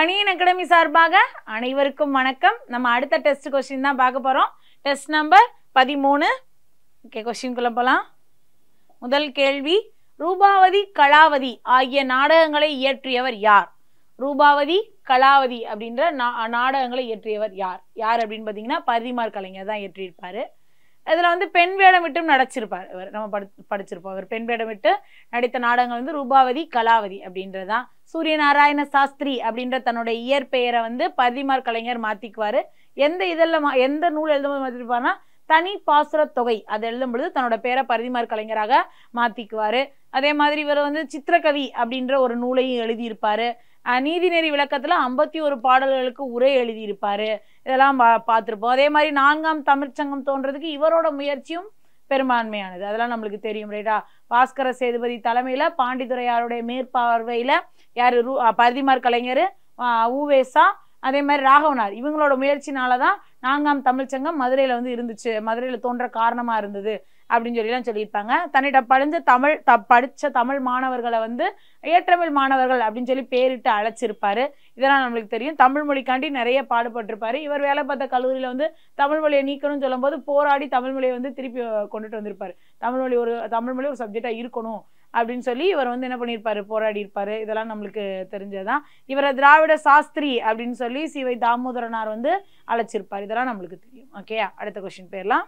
Kaniyan academy சார்பாக அனைவருக்கும் வணக்கம் நம்ம அடுத்த டெஸ்ட் கொஸ்டின் தான் பார்க்க போகிறோம் டெஸ்ட் நம்பர் பதிமூணு ஓகே கொஸ்டின்குள்ளே போகலாம் முதல் கேள்வி ரூபாவதி கலாவதி ஆகிய நாடகங்களை இயற்றியவர் யார் ரூபாவதி கலாவதி அப்படின்ற நா- நாடகங்களை இயற்றியவர் யார் யார் அப்படின்னு பார்த்தீங்கன்னா பரிதிமார் கலைஞர் தான் இயற்றியிருப்பாரு இதில் வந்து பெண் வேடம் விட்டும் நடிச்சிருப்பார் இவர் நம்ம படி படிச்சிருப்போம் அவர் பெண் வேடம் விட்டு நடித்த நாடகங்கள் வந்து ரூபாவதி கலாவதி அப்படின்றதான் சூரிய நாராயண சாஸ்திரி அப்படின்ற தன்னுடைய இயற்பெயரை வந்து பரிதிமார் கலைஞர் மாற்றிக்குவார் எந்த இதழில் மா எந்த நூல் எழுதும்போது மாற்றிருப்பாருன்னா தனி பாசுர தொகை அது எழுதும் பொழுது தன்னோட பேரை பரிதிமார் கலைஞராக மாற்றிக்குவார் அதே மாதிரி இவர் வந்து சித்திரகவி அப்படின்ற ஒரு நூலையும் எழுதியிருப்பாரு அஹ் நீதிநெறி விளக்கத்தில் ஐம்பத்தி ஒரு பாடல்களுக்கு உரை எழுதியிருப்பாரு இதெல்லாம் பா பார்த்துருப்போம் அதே மாதிரி நான்காம் தமிழ்ச்சங்கம் தோன்றதுக்கு இவரோட முயற்சியும் பெரும்பான்மையானது அதெல்லாம் நம்மளுக்கு தெரியும் ரைட்டா பாஸ்கர சேதுபதி தலைமையில் பாண்டித்துறையாருடைய மேற்பார்வையில் யார் ரூ அஹ் பரிதிமார் கலைஞர் ஊவேசா அதே மாதிரி ராகவனார் இவங்களோட முயற்சினால தான் நான்காம் தமிழ்ச்சங்கம் மதுரையில் வந்து இருந்துச்சு மதுரையில் தோன்ற காரணமாக இருந்தது அப்படின்னு சொல்லிலாம் சொல்லியிருப்பாங்க தன்னிடம் படிஞ்ச தமிழ் த படித்த தமிழ் மாணவர்களை வந்து ஏற்றமிழ் மாணவர்கள் அப்படின்னு சொல்லி பேரிட்டு அழைச்சிருப்பாரு இதெல்லாம் நம்மளுக்கு தெரியும் தமிழ் மொழிக்காண்டி நிறைய பாடுபட்டிருப்பாரு இவர் வேலை பார்த்த கல்லூரியில் வந்து தமிழ் மொழியை நீக்கணும்னு சொல்லும்போது போராடி தமிழ் மொழியை வந்து திருப்பி அஹ், கொண்டுட்டு வந்திருப்பாரு தமிழ் மொழி ஒரு தமிழ் மொழி ஒரு சப்ஜெக்டாக இருக்கணும் அப்படின்னு சொல்லி இவர் வந்து என்ன பண்ணியிருப்பாரு போராடி இருப்பாரு இதெல்லாம் நம்மளுக்கு தெரிஞ்சதுதான் இவரை திராவிட சாஸ்திரி அப்படின்னு சொல்லி சிவை தாமோதரனார் வந்து அழைச்சிருப்பார் இதெல்லாம் நம்மளுக்கு தெரியும் ஓகே அடுத்த கொஸ்டின் போயிடலாம்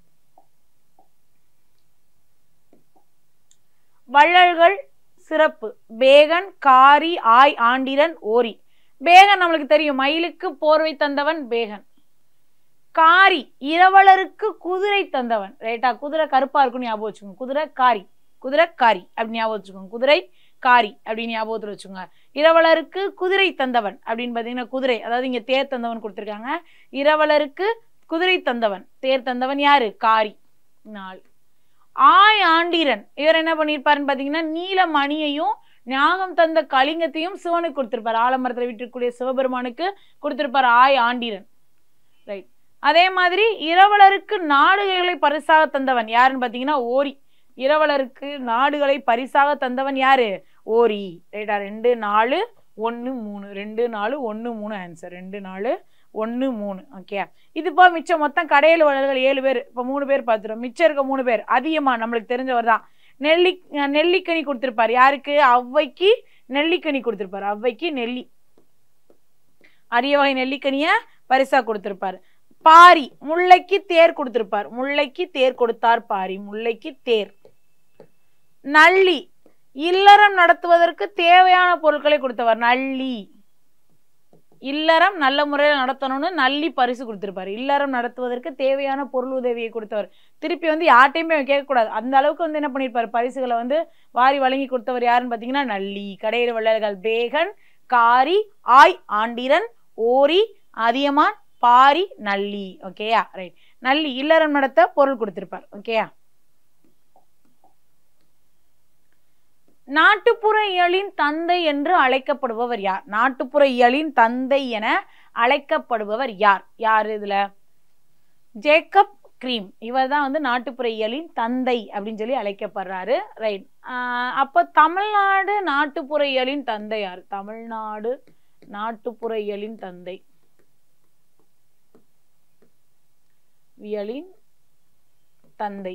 வள்ளல்கள் சிறப்பு பேகன் காரி ஆய் ஆண்டிரன் ஓரி பேகன் நம்மளுக்கு தெரியும் மயிலுக்கு போர்வை தந்தவன் பேகன் காரி இரவலருக்கு குதிரை தந்தவன் ரைட்டா குதிரை கருப்பா இருக்குன்னு ஞாபகம் வச்சுக்கோங்க குதிரை காரி குதிரை காரி அப்படி ஞாபகம் வச்சுக்கோங்க குதிரை காரி அப்படின்னு ஞாபகத்தில் வச்சுக்கோங்க இரவலருக்கு குதிரை தந்தவன் அப்படின்னு பார்த்தீங்கன்னா குதிரை அதாவது இங்கே தேர் தந்தவன் கொடுத்துருக்காங்க இரவலருக்கு குதிரை தந்தவன் தேர் தந்தவன் யாரு காரி நாள் ஆய் ஆண்டிரன் இவர் என்ன பண்ணியிருப்பாருன்னு பார்த்தீங்கன்னா நீல மணியையும் ஞாகம் தந்த கலிங்கத்தையும் சிவனுக்கு கொடுத்திருப்பார் ஆலமரத்தில் விட்டுக்கூடிய சிவபெருமானுக்கு கொடுத்திருப்பார் ஆய் ஆண்டிரன் ரைட் அதே மாதிரி இரவலருக்கு நாடுகளை பரிசாக தந்தவன் யாருன்னு பார்த்தீங்கன்னா ஓரி இரவலருக்கு நாடுகளை பரிசாக தந்தவன் யாரு ஓரி ரைட்டா ரெண்டு நாலு ஒன்று மூணு ரெண்டு நாலு ஒன்று மூணு ஆன்சர் ரெண்டு நாலு ஒன்று மூணு ஓகே இது இப்போ மிச்சம் மொத்தம் கடையில் வளர்கள் ஏழு பேர் இப்போ மூணு பேர் பார்த்துட்டோம் மிச்சம் இருக்க மூணு பேர் அதிகமாக நம்மளுக்கு தெரிஞ்சவர் தான் நெல்லி அஹ் நெல்லிக்கனி கொடுத்துருப்பார் யாருக்கு ஔவைக்கு நெல்லிக்கனி கொடுத்துருப்பார் ஔவைக்கு நெல்லி அரிய வகை நெல்லிக்கனியை பரிசா கொடுத்துருப்பார் பாரி முல்லைக்கு தேர் கொடுத்துருப்பார் முல்லைக்கு தேர் கொடுத்தார் பாரி முல்லைக்கு தேர் நள்ளி இல்லறம் நடத்துவதற்கு தேவையான பொருட்களை கொடுத்தவர் நள்ளி இல்லறம் நல்ல முறையில் நடத்தணும்னு நல்லி பரிசு கொடுத்துருப்பாரு இல்லறம் நடத்துவதற்கு தேவையான பொருள் உதவியை கொடுத்தவர் திருப்பி வந்து யார்ட்டையுமே கேட்கக்கூடாது அந்த அளவுக்கு வந்து என்ன பண்ணியிருப்பாரு பரிசுகளை வந்து வாரி வழங்கி கொடுத்தவர் யாருன்னு பார்த்தீங்கன்னா நல்லி கடையில் வள்ளல்கள் பேகன் காரி ஆய் ஆண்டிரன் ஓரி அதியமான் பாரி நல்லி ஓகேயா ரைட் நல்லி இல்லறம் நடத்த பொருள் கொடுத்திருப்பார் ஓகேயா நாட்டுப்புற இயலின் தந்தை என்று அழைக்கப்படுபவர் யார் நாட்டுப்புற இயலின் தந்தை என அழைக்கப்படுபவர் யார் யார் இதுல ஜேக்கப் கிரீம் இவர் தான் வந்து நாட்டுப்புற இயலின் தந்தை அப்படின்னு சொல்லி அழைக்கப்படுறாரு ரைட் அப்போ தமிழ்நாடு நாட்டுப்புற இயலின் தந்தை யார் தமிழ்நாடு நாட்டுப்புற இயலின் தந்தை இயலின் தந்தை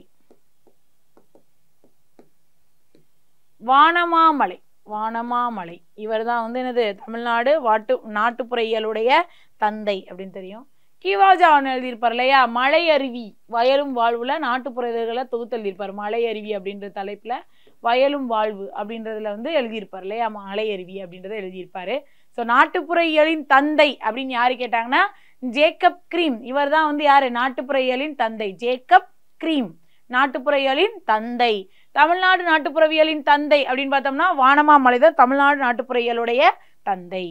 வானமாமலை வானமாமலை இவர் தான் வந்து என்னது தமிழ்நாடு வாட்டு நாட்டுப்புற இயலுடைய தந்தை அப்படின்னு தெரியும் கீவாஜா அவன் எழுதியிருப்பார் இல்லையா மலை அருவி வயலும் வாழ்வுல நாட்டுப்புற இதழ்களை தொகுத்து எழுதியிருப்பார் மலை அருவி அப்படின்ற தலைப்புல வயலும் வாழ்வு அப்படின்றதுல வந்து எழுதியிருப்பார் இல்லையா மலை அருவி அப்படின்றத எழுதியிருப்பாரு ஸோ நாட்டுப்புற இயலின் தந்தை அப்படின்னு யாரு கேட்டாங்கன்னா ஜேக்கப் கிரீம் இவர் தான் வந்து யாரு நாட்டுப்புற இயலின் தந்தை ஜேக்கப் கிரீம் நாட்டுப்புற இயலின் தந்தை தமிழ்நாடு நாட்டுப்புறவியலின் தந்தை அப்படின்னு பார்த்தோம்னா வானமாமலை தான் தமிழ்நாடு நாட்டுப்புற இயலுடைய தந்தை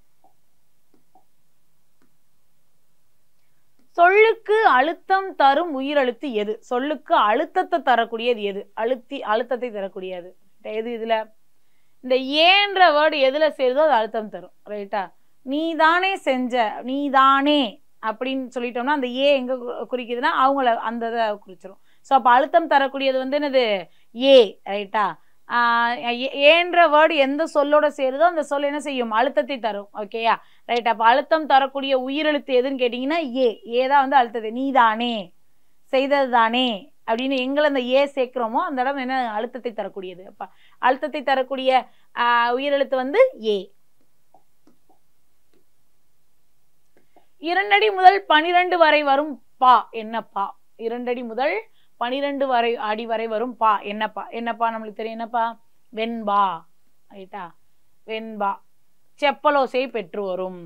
சொல்லுக்கு அழுத்தம் தரும் உயிரெழுத்து எது சொல்லுக்கு அழுத்தத்தை தரக்கூடியது எது அழுத்தி அழுத்தத்தை தரக்கூடியது எது இதுல இந்த ஏன்ற வேர்டு எதுல சேருதோ அது அழுத்தம் தரும் ரைட்டா நீ தானே செஞ்ச நீ தானே அப்படின்னு சொல்லிட்டோம்னா அந்த ஏ எங்க கு- குறிக்குதுன்னா அவங்கள அந்த இதை குறிச்சிரும் ஸோ அப்போ அழுத்தம் தரக்கூடியது வந்து என்னது ஏ ரைட்டா ஆஹ் ஏ- ஏன்ற வேர்டு எந்த சொல்லோட சேருதோ அந்த சொல் என்ன செய்யும் அழுத்தத்தை தரும் ஓகேயா ரைட் அப்போ அழுத்தம் தரக்கூடிய உயிரெழுத்து எதுன்னு கேட்டிங்கன்னா ஏ ஏ தான் வந்து அழுத்தத்தை நீதானே செய்தது தானே அப்படின்னு எங்களை அந்த ஏ சேர்க்கிறோமோ அந்த இடம் என்ன அழுத்தத்தை தரக்கூடியது அப்போ அழுத்தத்தை தரக்கூடிய ஆஹ் உயிரெழுத்து வந்து ஏ இரண்டடி முதல் பனிரெண்டு வரை வரும் பா என்னப்பா இரண்டடி முதல் பனிரெண்டு வரை அடி வரை வரும் பா என்னப்பா என்னப்பா நம்மளுக்கு தெரியும் என்னப்பா வெண்பா ரைட்டா வெண்பா செப்பலோசை பெற்று வரும்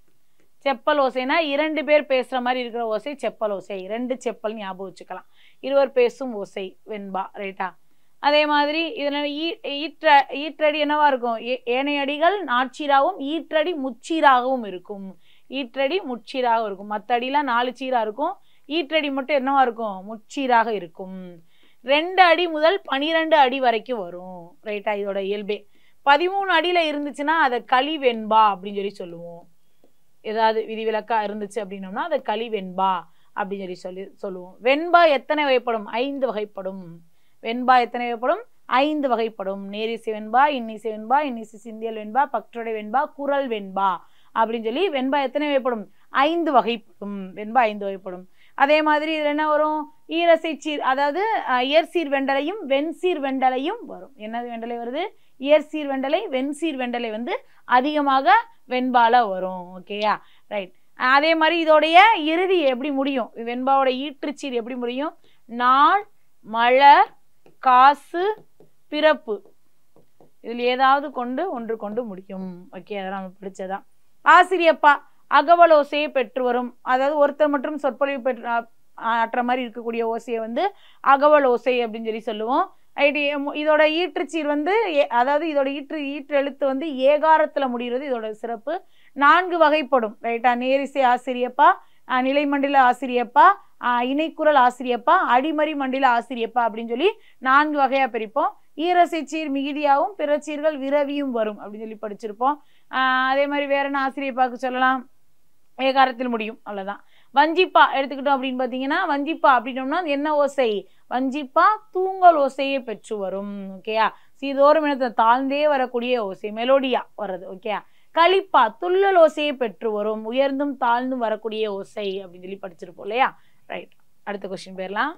செப்பல் ஓசைனா இரண்டு பேர் பேசுற மாதிரி இருக்கிற ஓசை செப்பல் ஓசை ரெண்டு செப்பல் ஞாபகம் வச்சுக்கலாம் இருவர் பேசும் ஓசை வெண்பா ரைட்டா அதே மாதிரி இதில் ஈற்ற ஈற்றடி என்னவா இருக்கும் ஏ- ஏனையடிகள் நாட்சீராகவும் ஈற்றடி முச்சீராகவும் இருக்கும் ஈற்றடி முச்சீராக இருக்கும் மற்ற அடிலாம் நாலு சீரா இருக்கும் ஈற்றடி மட்டும் என்னவா இருக்கும் முச்சீராக இருக்கும் ரெண்டு அடி முதல் பனிரெண்டு அடி வரைக்கும் வரும் ரைட்டா இதோட இயல்பே பதிமூணு அடியில இருந்துச்சுன்னா அதை களி வெண்பா அப்படின்னு சொல்லி சொல்லுவோம் ஏதாவது விதிவிலக்கா இருந்துச்சு அப்படின்னோம்னா அதை களி வெண்பா அப்படின்னு சொல்லி சொல்லி சொல்லுவோம் வெண்பா எத்தனை வகைப்படும் ஐந்து வகைப்படும் வெண்பா எத்தனை வகைப்படும் ஐந்து வகைப்படும் நேரிசை வெண்பா இன்னிசை வெண்பா இன்னிசை சிந்தியல் வெண்பா பற்றொடை வெண்பா குரல் வெண்பா அப்படின்னு சொல்லி வெண்பா எத்தனை வகைப்படும் ஐந்து வகைப்படும் வெண்பா ஐந்து வகைப்படும் அதே மாதிரி இதில் என்ன வரும் ஈரசை சீர் அதாவது அஹ், இயற்சீர் வெண்டலையும் வெண்சீர் வெண்டலையும் வரும் என்னது வெண்டலை வருது இயற்சீர் வெண்டலை வெண்சீர் வெண்டலை வந்து அதிகமாக வெண்பால வரும் ஓகேயா ரைட் அதே மாதிரி இதோடைய இறுதி எப்படி முடியும் வெண்பாவோட ஈற்றுச்சீர் எப்படி முடியும் நாள் மலர் காசு பிறப்பு இதில் ஏதாவது கொண்டு ஒன்று கொண்டு முடியும் ஓகே அதெல்லாம் நம்ம படிச்சதான் ஆசிரியப்பா அகவல் ஓசையை பெற்று வரும் அதாவது ஒருத்தர் மட்டும் சொற்பொழிவு பெற்று ஆ- ஆற்ற மாதிரி இருக்கக்கூடிய ஓசையை வந்து அகவல் ஓசை அப்படின்னு சொல்லி சொல்லுவோம் ஐடி இதோட ஈற்றுச்சீர் வந்து ஏ- அதாவது இதோட ஈற்று ஈற்று எழுத்து வந்து ஏகாரத்துல முடிகிறது இதோட சிறப்பு நான்கு வகைப்படும் ரைட்டா நேரிசை ஆசிரியப்பா ஆஹ் நிலைமண்டல ஆசிரியப்பா ஆஹ் இணைக்குரல் ஆசிரியப்பா அடிமறி மண்டல ஆசிரியப்பா அப்படின்னு சொல்லி நான்கு வகையா பிரிப்போம் ஈரசை சீர் மிகுதியாகவும் பிற சீர்கள் விரவியும் வரும் அப்படின்னு சொல்லி படிச்சிருப்போம் ஆஹ் அதே மாதிரி வேற என்ன ஆசிரியப்பாக்கு சொல்லலாம் ஏகாரத்தில் முடியும் அவ்வளவுதான் வஞ்சிப்பா எடுத்துக்கிட்டோம் அப்படின்னு பார்த்தீங்கன்னா வஞ்சிப்பா அப்படின்னோம்னா என்ன ஓசை வஞ்சிப்பா தூங்கல் ஓசையை பெற்று வரும் ஓகேயா சீதோறும் இனத்தை தாழ்ந்தே வரக்கூடிய ஓசை மெலோடியா வர்றது ஓகேயா களிப்பா துள்ளல் ஓசையை பெற்று வரும் உயர்ந்தும் தாழ்ந்தும் வரக்கூடிய ஓசை அப்படின்னு சொல்லி படிச்சிருப்போம் இல்லையா ரைட் அடுத்த கொஸ்டின் போயிடலாம்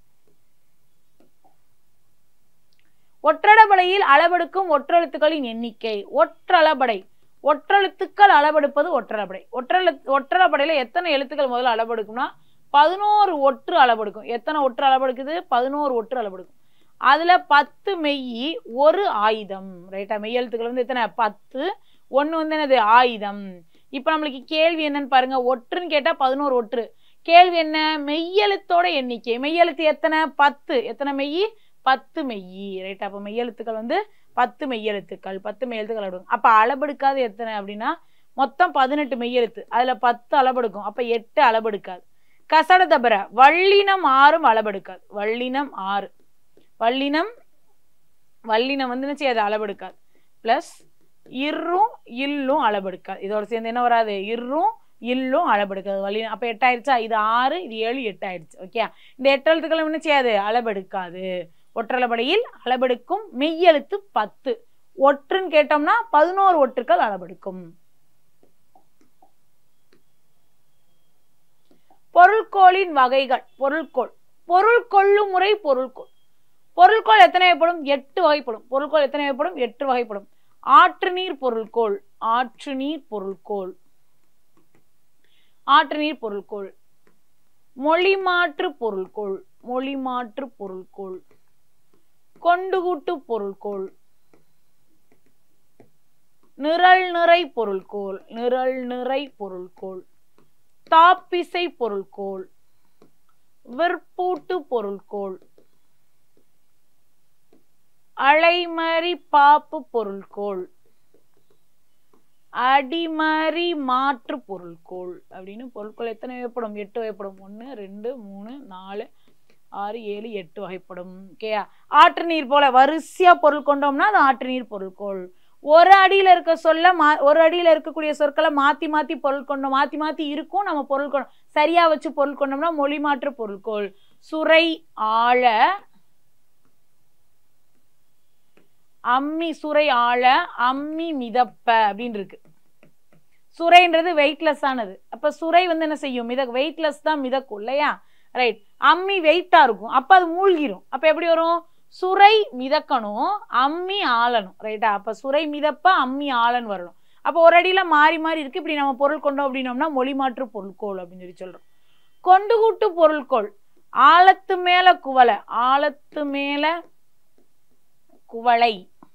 ஒற்றளபடையில் அளவெடுக்கும் ஒற்றெழுத்துக்களின் எண்ணிக்கை ஒற்றளபடை ஒற்றெழுத்துக்கள் அளவெடுப்பது ஒற்றளபடை ஒற்றெழுத்து ஒற்றளபடையில எத்தனை எழுத்துக்கள் முதல்ல அளவெடுக்கும்னா பதினோரு ஒற்று அளவெடுக்கும் எத்தனை ஒற்று அளவெடுக்குது பதினோரு ஒற்று அளவெடுக்கும் அதுல பத்து மெய்யி ஒரு ஆயுதம் ரைட்டா மெய் எழுத்துக்கள் வந்து எத்தனை பத்து ஒண்ணு வந்து என்னது ஆயுதம் இப்போ நம்மளுக்கு கேள்வி என்னன்னு பாருங்க ஒற்றுன்னு கேட்டா பதினோரு ஒற்று கேள்வி என்ன மெய்யெழுத்தோட எண்ணிக்கை மெய்யெழுத்து எத்தனை பத்து எத்தனை மெய்யி பத்து மெய்யி ரைட் அப்போ மெய்யெழுத்துக்கள் வந்து பத்து மெய்யெழுத்துக்கள் பத்து மெய்யெழுத்துக்கள் அளவெடுக்கும் அப்போ அளவெடுக்காது எத்தனை அப்படின்னா மொத்தம் பதினெட்டு மெய்யெழுத்து அதுல பத்து அளவெடுக்கும் அப்ப எட்டு அளவெடுக்காது கசட தபர வள்ளினம் ஆறும் அளவெடுக்காது வள்ளினம் ஆறு வள்ளினம் வள்ளினம் வந்து என்ன செய்யாது அளவெடுக்காது ப்ளஸ் இர்ரும் இல்லும் அளவெடுக்காது இதோட சேர்ந்து என்ன வராது இர்ரும் இல்லும் அளவெடுக்காது வள்ளினம் அப்ப எட்டாயிருச்சா இது ஆறு இது ஏழு எட்டு ஆயிடுச்சு ஓகே இந்த எட்டு எழுத்துக்கள் என்ன செய்யாது அளவெடுக்காது ஒற்றளபடியில் அளவெடுக்கும் மெய்யெழுத்து பத்து ஒற்றுன்னு கேட்டோம்னா பதினோரு ஒற்றுக்கள் அளவெடுக்கும் பொருள்கோளின் வகைகள் பொருள்கோள் பொருள் கொள்ளும் முறை பொருள்கோள் பொருள்கோள் எத்தனை வகைப்படும் எட்டு வகைப்படும் பொருள்கோள் எத்தனை வகைப்படும் எட்டு வகைப்படும் ஆற்று நீர் பொருள்கோள் ஆற்று நீர் பொருள்கோள் ஆற்று நீர் பொருள்கோள் மொழிமாற்று பொருள்கோள் மொழிமாற்று பொருள்கோள் கொண்டுகூட்டு பொருள்கோள் நிரல் நிறை பொருள்கோள் நிரல் நிறை பொருள்கோள் தாப்பிசை பொருள்கோள் விற்பூட்டு பொருள்கோள் அலைமறி பாப்பு பொருள்கோள் அடிமறி மாற்று பொருள்கோள் அப்படின்னு பொருட்கள் எத்தனை வகைப்படும் எட்டு வகைப்படும் ஒன்று ரெண்டு மூணு நாலு ஆறு ஏழு எட்டு வகைப்படும் ஓகேயா ஆற்று நீர் போல வரிசையா பொருள் கொண்டோம்னா அது ஆற்று நீர் பொருள்கோள் ஒரு அடியில இருக்க சொல்ல மா ஒரு அடியில இருக்கக்கூடிய சொற்களை மாத்தி மாத்தி பொருள் கொண்டோம் மாத்தி மாத்தி இருக்கும் நம்ம பொருள் கொண்டோம் சரியா வச்சு பொருள் கொண்டோம்னா மொழி மாற்று பொருள்கோள் சுரை ஆழ அம்மி சுரை ஆழ அம்மி மிதப்ப அப்படின்னு இருக்கு சுரைன்றது வெயிட்லெஸ் ஆனது அப்ப சுரை வந்து என்ன செய்யும் மித வெயிட்லெஸ் தான் மிதக்கும் இல்லையா ரைட் அம்மி வெயிட்டா இருக்கும் அப்ப அது மூழ்கிரும் அப்ப எப்படி வரும் சுரை மிதக்கணும் அம்மி ஆளணும் ரைட்டா அப்ப சுரை மிதப்ப அம்மி ஆளன் வரணும் அப்போ ஒரு அடியில மாறி மாறி இருக்கு இப்படி நம்ம பொருள் கொண்டோம் அப்படின்னோம்னா மொழி மாற்று பொருட்கோள் அப்படின்னு சொல்லி சொல்றோம் கொண்டு கூட்டு பொருட்கோள் ஆழத்து மேல குவளை ஆழத்து மேல குவளை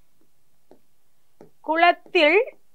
குளத்தில்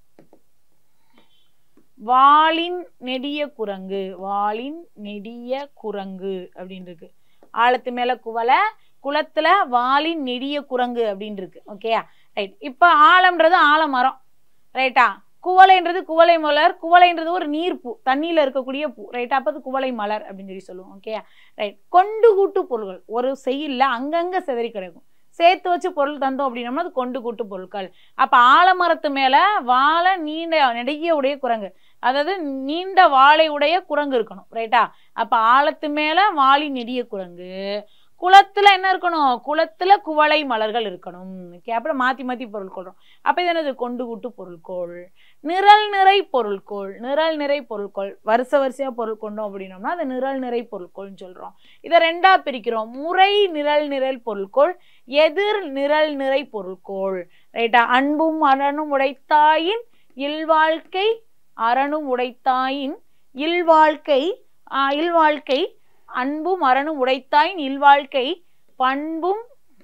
வாளின் நெடிய குரங்கு வாளின் நெடிய குரங்கு அப்படின்னு இருக்கு ஆழத்து மேல குவளை குளத்துல வாளின் நெடிய குரங்கு அப்படின்னு இருக்கு ஓகேயா ரைட் இப்போ ஆழம்ன்றது ஆலமரம் ரைட்டா குவளைன்றது குவளை மலர் குவளைன்றது ஒரு நீர்ப்பூ தண்ணியில இருக்கக்கூடிய பூ ரைட்டா அப்போ அது குவளை மலர் அப்படின்னு சொல்லி சொல்லுவோம் ஓகேயா ரைட் கொண்டு கூட்டு பொருள்கள் ஒரு செய்யல அங்கங்க சிதறி கிடக்கும் சேர்த்து வச்சு பொருள் தந்தோம் அப்படின்னோம்னா அது கொண்டு கூட்டு பொருட்கள் அப்ப ஆலமரத்து மேல வாழை நீண்ட நெடிய உடைய குரங்கு அதாவது நீண்ட வாழை உடைய குரங்கு இருக்கணும் ரைட்டா அப்ப ஆழத்து மேல வாளி நெடிய குரங்கு குளத்துல என்ன இருக்கணும் குளத்துல குவளை மலர்கள் இருக்கணும் ஓகே அப்புறம் மாத்தி மாத்தி பொருள் கொள்றோம் அப்ப இது என்னது கொண்டு கூட்டு பொருட்கோள் நிரல் நிறை பொருட்கோள் நிரல் நிறை பொருட்கோள் வருஷ வரிசையா பொருள் கொண்டோம் அப்படின்னோம்னா அது நிரல் நிறை பொருட்கோள்னு சொல்றோம் இதை ரெண்டா பிரிக்கிறோம் முறை நிரல் நிரல் பொருட்கோள் எதிர் நிரல் நிறை பொருட்கோள் ரைட்டா அன்பும் அறனும் உடைத்தாயின் இல்வாழ்க்கை அறனும் உடைத்தாயின் இல்வாழ்க்கை ஆஹ் இல்வாழ்க்கை அன்பும் அறனும் உடைத்தாயின் இல்வாழ்க்கை பண்பும்